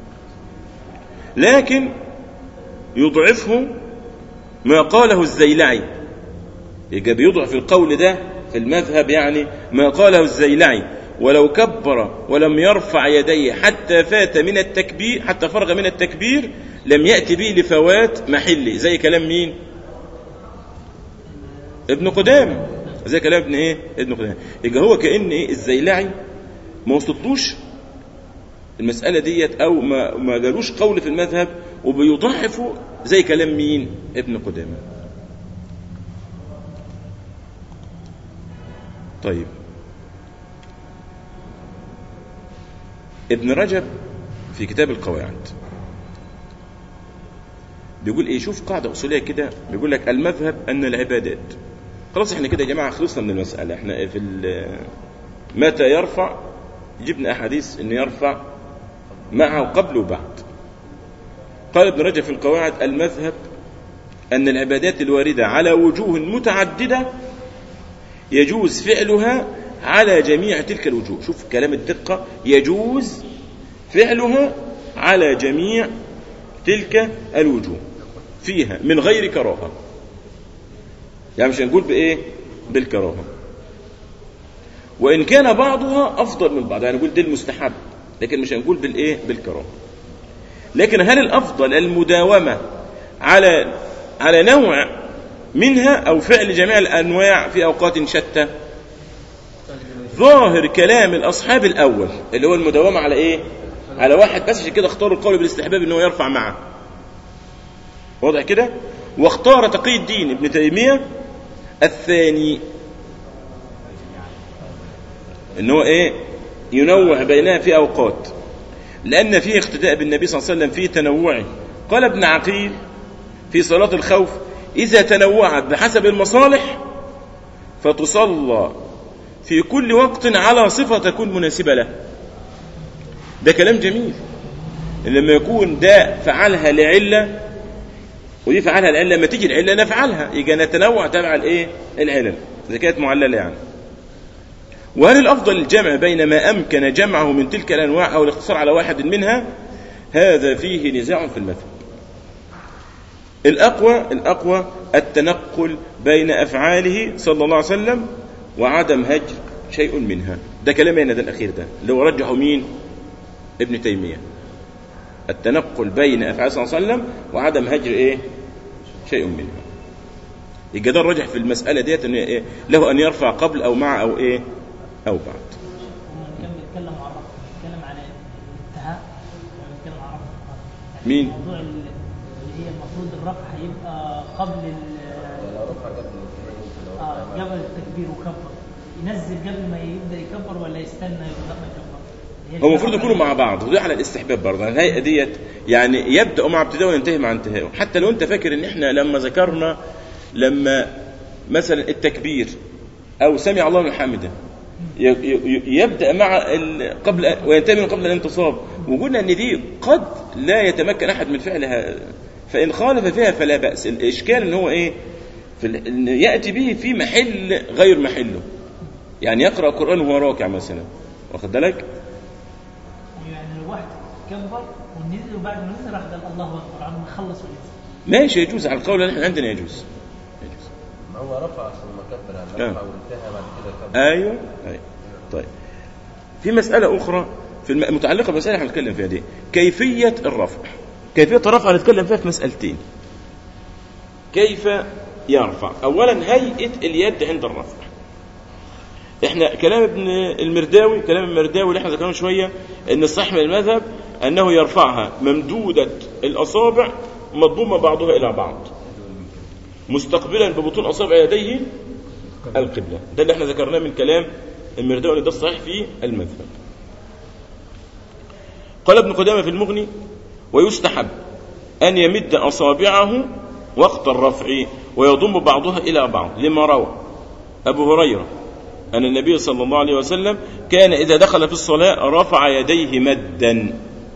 لكن يضعفه ما قاله الزيلعي يبقى بيضعف القول ده في المذهب يعني ما قاله الزيلعي ولو كبر ولم يرفع يديه حتى فات من التكبير حتى فرغ من التكبير لم يأتي به لفوات محله زي كلام مين ابن قدام زي كلام ابن ايه ابن قدام يبقى هو كأن ايه الزيلعي ما وصلتلوش المسألة ديت أو ما ما جالوش قول في المذهب وبيضعفوا زي كلام مين؟ ابن قدامة. طيب ابن رجب في كتاب القواعد بيقول ايه شوف قاعدة أصولية كده بيقول لك المذهب أن العبادات خلاص احنا كده يا جماعة خلصنا من المسألة احنا في ال- متى يرفع جبنا أحاديث أنه يرفع معه قبل وبعد قال ابن رجب في القواعد المذهب أن العبادات الواردة على وجوه متعددة يجوز فعلها على جميع تلك الوجوه شوف كلام الدقة يجوز فعلها على جميع تلك الوجوه فيها من غير كراهة يعني مش هنقول بإيه بالكراهة وإن كان بعضها أفضل من بعض يعني نقول ده المستحب لكن مش هنقول بالإيه بالكراهة لكن هل الأفضل المداومة على على نوع منها أو فعل جميع الأنواع في أوقات شتى ظاهر كلام الأصحاب الأول اللي هو المداومة على إيه على واحد بس عشان كده اختاروا القول بالاستحباب ان هو يرفع معه واضح كده واختار تقي الدين ابن تيمية الثاني ان هو ايه ينوع بينها في اوقات لان فيه اقتداء بالنبي صلى الله عليه وسلم في تنوعه قال ابن عقيل في صلاة الخوف إذا تنوعت بحسب المصالح فتصلى في كل وقت على صفة تكون مناسبة له ده كلام جميل لما يكون ده فعلها لعلة ودي فعلها لعلة لما تيجي العلة نفعلها يجي نتنوع تبع الايه العلل إذا كانت معللة يعني وهل الأفضل الجمع بين ما أمكن جمعه من تلك الأنواع أو الاقتصار على واحد منها هذا فيه نزاع في المذهب الأقوى الأقوى التنقل بين أفعاله صلى الله عليه وسلم وعدم هجر شيء منها ده كلام هنا ده الأخير ده اللي هو رجحه مين ابن تيمية التنقل بين أفعال صلى الله عليه وسلم وعدم هجر إيه شيء منها يبقى ده الرجح في المسألة ديت إن إيه له أن يرفع قبل أو مع أو إيه أو بعد كان بيتكلم عن رفض بيتكلم عن الانتهاء ولا بيتكلم عن رفض مين؟ الموضوع اللي هي المفروض الرفع هيبقى قبل ال- آه قبل التكبير وكبر ينزل قبل ما يبدا يكبر ولا يستنى يبدا ما يكبر هي هو المفروض الفرق يكونوا بين- مع بعض وده على الاستحباب برضه الهيئه ديت يعني يبدا مع ابتدائه وينتهي مع انتهائه حتى لو انت فاكر ان احنا لما ذكرنا لما مثلا التكبير او سمع الله من حمده ي- ي- يبدا مع ال- قبل وينتهي من قبل الانتصاب وقلنا ان دي قد لا يتمكن احد من فعلها فان خالف فيها فلا باس الاشكال ان هو ايه في ال- إن ياتي به في محل غير محله يعني يقرا القران وهو راكع مثلا واخد بالك يعني الواحد كبر ونزل وبعد ما نزل راح قال الله اكبر بعد ما خلص ونزل ماشي يجوز على القول اللي احنا عندنا يجوز يجوز ما هو رفع ثم كبر يعني آه. رفع وانتهى بعد كده كبر ايوه ايوه طيب في مسألة أخرى في الم... متعلقة بمسألة احنا هنتكلم فيها دي كيفية الرفع كيفية الرفع هنتكلم فيها في مسألتين كيف يرفع أولا هيئة اليد عند الرفع احنا كلام ابن المرداوي كلام المرداوي اللي احنا ذكرناه شوية ان الصحيح من المذهب انه يرفعها ممدودة الاصابع مضمومة بعضها الى بعض مستقبلا ببطون اصابع يديه القبلة ده اللي احنا ذكرناه من كلام المرداوي ده الصحيح في المذهب قال ابن قدامة في المغني ويستحب أن يمد أصابعه وقت الرفع ويضم بعضها إلى بعض لما روى أبو هريرة أن النبي صلى الله عليه وسلم كان إذا دخل في الصلاة رفع يديه مدا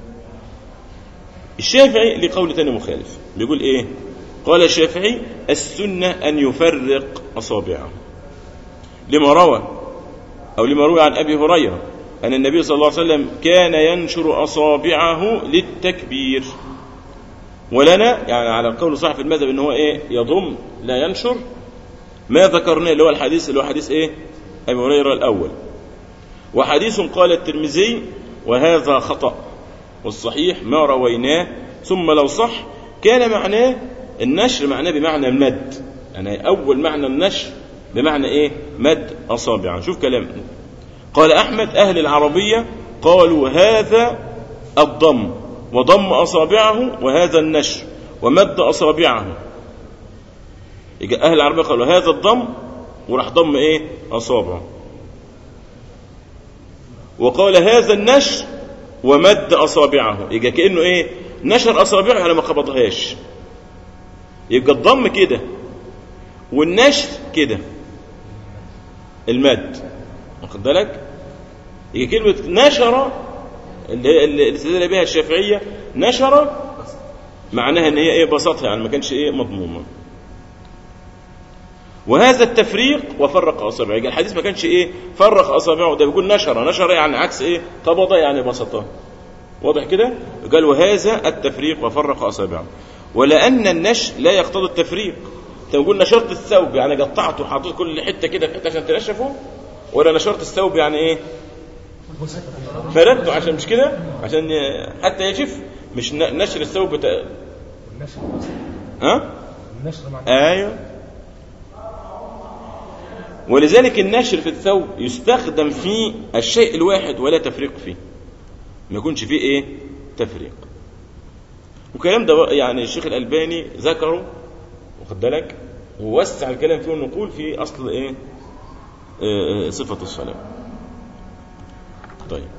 الشافعي لقول تاني مخالف بيقول إيه قال الشافعي السنة أن يفرق أصابعه لما روى أو لما روي عن أبي هريرة أن النبي صلى الله عليه وسلم كان ينشر أصابعه للتكبير ولنا يعني على القول صح في المذهب ان هو ايه يضم لا ينشر ما ذكرناه اللي هو الحديث اللي هو حديث ايه ابي هريره الاول وحديث قال الترمذي وهذا خطأ والصحيح ما رويناه ثم لو صح كان معناه النشر معناه بمعنى المد يعني اول معنى النشر بمعنى ايه مد اصابع شوف كلام قال احمد اهل العربيه قالوا هذا الضم وضم اصابعه وهذا النشر ومد اصابعه يجي اهل العربيه قالوا هذا الضم وراح ضم ايه اصابعه وقال هذا النشر ومد اصابعه يبقى كانه ايه نشر اصابعه يعني ما قبضهاش يبقى الضم كده والنشر كده المد واخد بالك يبقى كلمه نشر اللي اللي استدل بها الشافعيه نشر معناها ان هي ايه بسطها يعني ما كانش ايه مضمومه وهذا التفريق وفرق اصابعه يبقى الحديث ما كانش ايه فرق اصابعه ده بيقول نشر نشر يعني عكس ايه قبض يعني بسطه واضح كده قال وهذا التفريق وفرق اصابعه ولان النشر لا يقتضي التفريق انت بتقول نشرت الثوب يعني قطعته وحطيت كل حته كده في حته عشان تنشفه ولا نشرت الثوب يعني ايه فردته عشان مش كده عشان حتى يجف مش ن- نشر الثوب بتا... النشر ها النشر معناه ايوه ولذلك النشر في الثوب يستخدم في الشيء الواحد ولا تفريق فيه ما يكونش فيه ايه تفريق والكلام ده بقى يعني الشيخ الألباني ذكره واخد بالك ووسع الكلام فيه النقول في أصل ايه آه، آه، صفة الصلاة طيب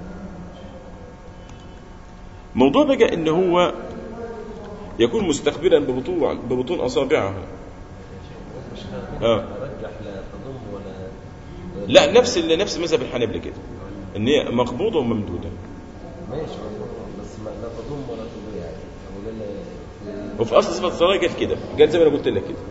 موضوع بقى ان هو يكون مستقبلا ببطون ببطون اصابعه مش آه. رجح لا تضم ولا لا نفس ال- نفس مذهب الحنابلة كده ان هي مقبوضه وممدوده ماشي بس ما لا تضم ولا تضيع يعني هو ده اللي- وفي اصل صفه الصلاه قال كده قال زي ما انا قلت لك كده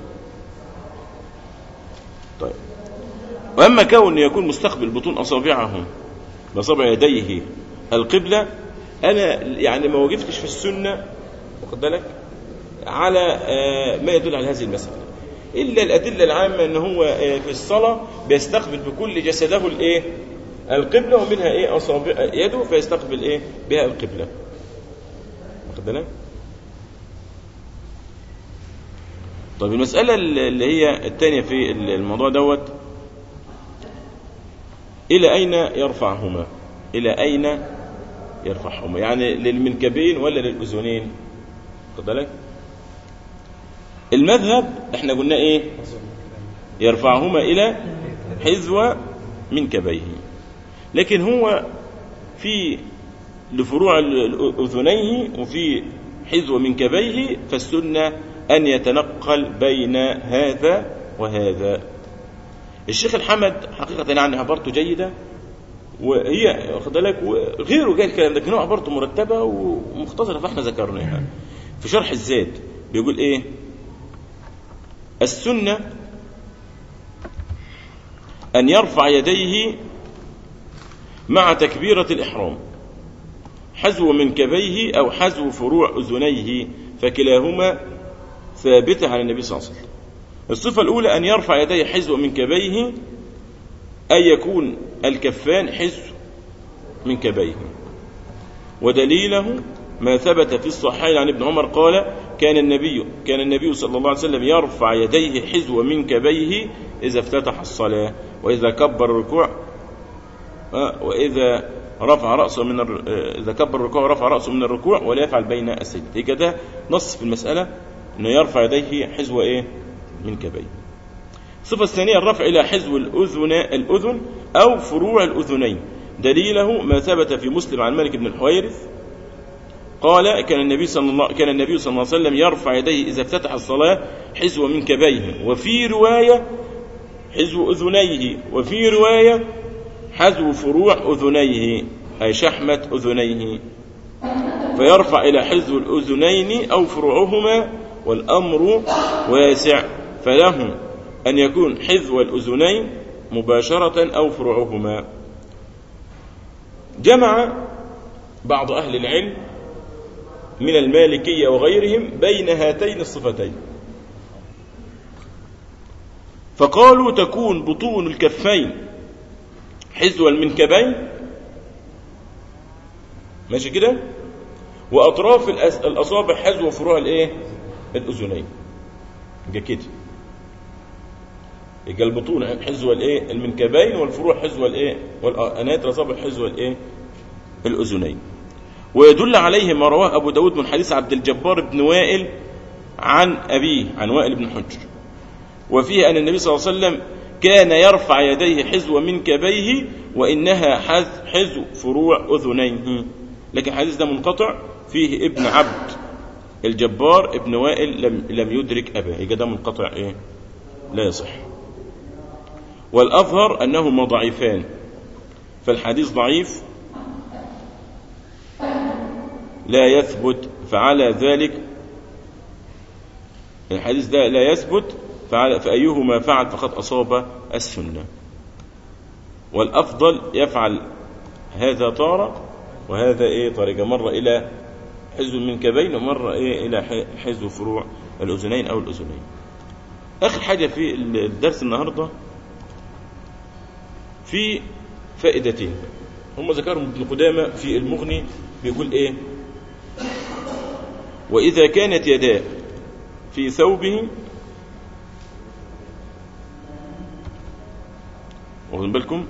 طيب واما كون يكون مستقبل بطون اصابعه باصابع يديه القبله انا يعني ما وقفتش في السنه واخد بالك على آه، ما يدل على هذه المساله الا الادله العامه ان هو آه، في الصلاه بيستقبل بكل جسده الايه القبله ومنها ايه اصابع يده فيستقبل ايه بها القبله واخد بالك طيب المسألة اللي هي الثانية في الموضوع دوت إلى أين يرفعهما؟ إلى أين يرفعهما؟ يعني للمنكبين ولا للأذنين؟ خد بالك؟ المذهب احنا قلنا ايه؟ يرفعهما إلى حذو منكبيه لكن هو في لفروع الأذنيه وفي حذو منكبيه فالسنة أن يتنقل بين هذا وهذا الشيخ الحمد حقيقة يعني عبارته جيدة وهي واخد بالك وغيره قال الكلام ده كان هو عبارته مرتبة ومختصرة فاحنا ذكرناها في شرح الزاد بيقول ايه السنة أن يرفع يديه مع تكبيرة الإحرام حذو منكبيه أو حذو فروع أذنيه فكلاهما ثابتة عن النبي صلى الله عليه وسلم الصفة الأولى أن يرفع يديه حذو منكبيه أن يكون الكفان حذو منكبيه ودليله ما ثبت في الصحيحين عن ابن عمر قال كان النبي كان النبي صلى الله عليه وسلم يرفع يديه حذو منكبيه إذا افتتح الصلاة وإذا كبر الركوع آه، وإذا رفع رأسه من الر... آه، إذا كبر الركوع ورفع رأسه من الركوع ولا يفعل بين السجد هيك ده نص في المسألة إنه يرفع يديه حذو إيه من كبيه الصفة الثانية الرفع إلى حذو الأذن الأذن أو فروع الأذنين دليله ما ثبت في مسلم عن مالك بن الحويرث قال كان النبي صلى الله كان النبي صلى الله عليه وسلم يرفع يديه إذا افتتح الصلاة حزو منكبيه وفي رواية حزو أذنيه وفي رواية حذو فروع أذنيه أي شحمة أذنيه فيرفع إلى حذو الأذنين أو فروعهما والأمر واسع فله أن يكون حذو الأذنين مباشرة أو فروعهما جمع بعض أهل العلم من المالكية وغيرهم بين هاتين الصفتين فقالوا تكون بطون الكفين حذو المنكبين ماشي كده واطراف الأس- الاصابع حذو فروع الايه الاذنين يبقى كده يبقى البطون حذو الايه المنكبين والفروع حذو الايه والانات الاصابع حذو الايه الاذنين ويدل عليه ما رواه ابو داود من حديث عبد الجبار بن وائل عن ابيه عن وائل بن حجر وفيه أن النبي صلى الله عليه وسلم كان يرفع يديه حذو منكبيه وإنها حذ- حذو فروع أذنيه لكن الحديث ده منقطع فيه ابن عبد الجبار ابن وائل لم, لم يدرك أباه يبقى ده منقطع إيه لا يصح والأظهر أنهما ضعيفان فالحديث ضعيف لا يثبت فعلى ذلك الحديث ده لا يثبت فعل فأيهما فعل فقد أصاب السنة والأفضل يفعل هذا طارة وهذا إيه طريقة مرة إلى حزو المنكبين ومرة إيه إلى ح- حزو فروع الأذنين أو الأذنين آخر حاجة في الدرس النهاردة في فائدتين هم ذكرهم ابن قدامة في المغني بيقول إيه وإذا كانت يداه في ثوبه واخدين بالكم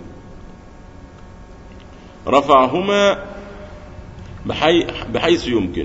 رفعهما بحي بحيث يمكن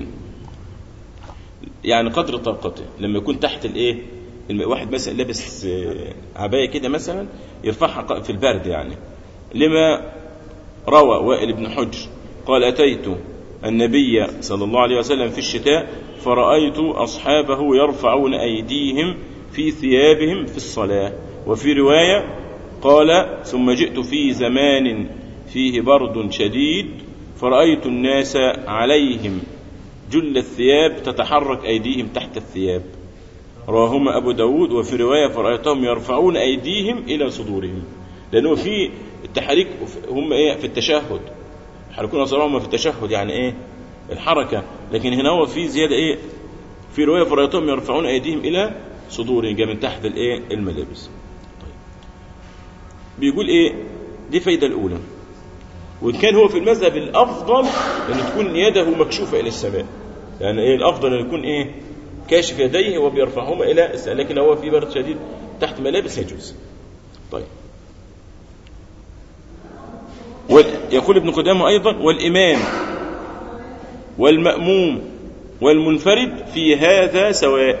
يعني قدر طاقته لما يكون تحت الايه الم- واحد مثلا لابس آه، عبايه كده مثلا يرفعها ق- في البرد يعني لما روى وائل بن حجر قال اتيت النبي صلى الله عليه وسلم في الشتاء فرايت اصحابه يرفعون ايديهم في ثيابهم في الصلاه وفي روايه قال ثم جئت في زمان فيه برد شديد فرأيت الناس عليهم جل الثياب تتحرك أيديهم تحت الثياب رواهما أبو داود وفي رواية فرأيتهم يرفعون أيديهم إلى صدورهم لأنه في التحريك هم إيه في التشهد يحركون أصابعهم في التشهد يعني إيه الحركة لكن هنا هو في زيادة إيه في رواية فرأيتهم يرفعون أيديهم إلى صدورهم جاء من تحت الإيه الملابس بيقول ايه دي فايدة الأولى وإن كان هو في المذهب الأفضل أن تكون يده مكشوفة إلى السماء يعني إيه الأفضل أن يكون إيه كاشف يديه وبيرفعهما إلى السماء لكن لو هو في برد شديد تحت ملابس يجوز طيب يقول ابن قدامه أيضا والإمام والمأموم والمنفرد في هذا سواء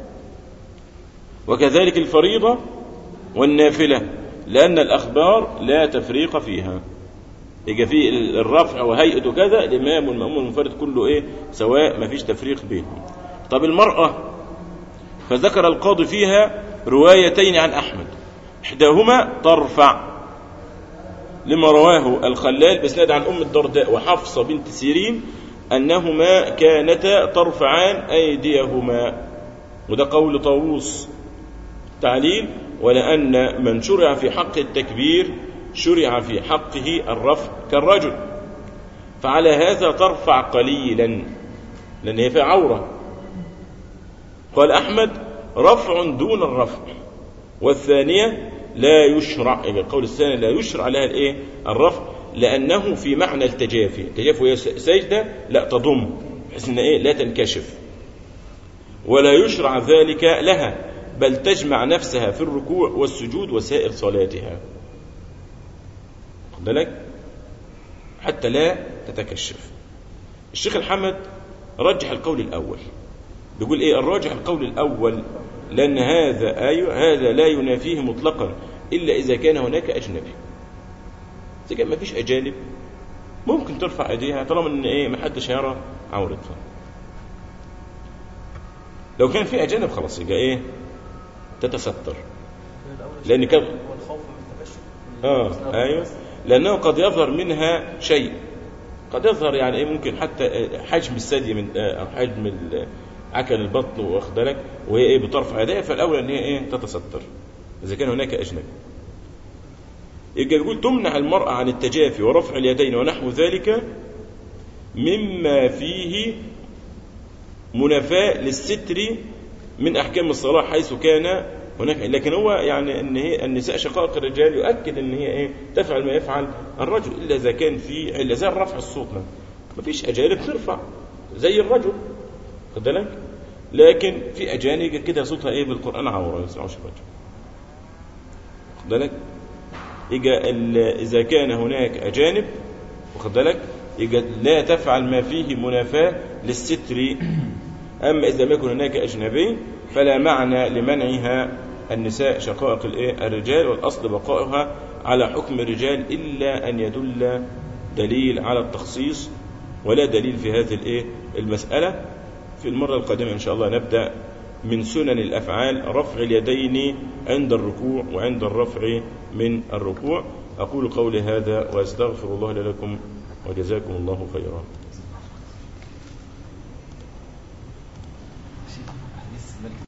وكذلك الفريضة والنافلة لأن الأخبار لا تفريق فيها يجي في الرفع وهيئته كذا الإمام والمأموم والمنفرد كله إيه سواء ما فيش تفريق بينهم طب المرأة فذكر القاضي فيها روايتين عن أحمد إحداهما ترفع لما رواه الخلال بسناد عن أم الدرداء وحفصة بنت سيرين أنهما كانتا ترفعان أيديهما وده قول طاووس تعليل ولأن من شرع في حق التكبير شرع في حقه الرفع كالرجل فعلى هذا ترفع قليلا لأن هي في عورة قال أحمد رفع دون الرفع والثانية لا يشرع يبقى القول الثاني لا يشرع لها الايه الرفع لأنه في معنى التجافي التجافي وهي سجدة لا تضم بحيث ان ايه لا تنكشف ولا يشرع ذلك لها بل تجمع نفسها في الركوع والسجود وسائر صلاتها خد بالك حتى لا تتكشف الشيخ الحمد رجح القول الأول بيقول ايه الراجح القول الأول لأن هذا أيوة هذا لا ينافيه مطلقا إلا إذا كان هناك أجنبي إذا كان ما فيش أجانب ممكن ترفع ايديها طالما ان ايه ما حدش هيرى عورتها لو كان في اجانب خلاص يبقى ايه تتستر لان كان والخوف من التبشر اه ايوه لانه قد يظهر منها شيء قد يظهر يعني ايه ممكن حتى آه، حجم الثدي من آه، او حجم ال- عكل البطن واخد بالك وهي ايه بترفع يديها فالاولى ان هي ايه تتستر اذا كان هناك اجنبي يبقى بيقول تمنع المرأة عن التجافي ورفع اليدين ونحو ذلك مما فيه منافاة للستر من أحكام الصلاة حيث كان هناك لكن هو يعني ان هي النساء شقائق الرجال يؤكد ان هي ايه تفعل ما يفعل الرجل الا اذا كان في الا زي رفع الصوت ما مفيش اجانب ترفع زي الرجل خد بالك لكن في اجانب كده صوتها ايه بالقران عوره ما يسمعوش الرجل خد بالك يجي ال- اذا كان هناك اجانب واخد بالك يجي لا تفعل ما فيه منافاه للستر اما اذا لم يكن هناك اجنبي فلا معنى لمنعها النساء شقائق الايه الرجال والاصل بقائها على حكم الرجال الا ان يدل دليل على التخصيص ولا دليل في هذه الايه المساله في المره القادمه ان شاء الله نبدا من سنن الافعال رفع اليدين عند الركوع وعند الرفع من الركوع اقول قولي هذا واستغفر الله لي لكم وجزاكم الله خيرا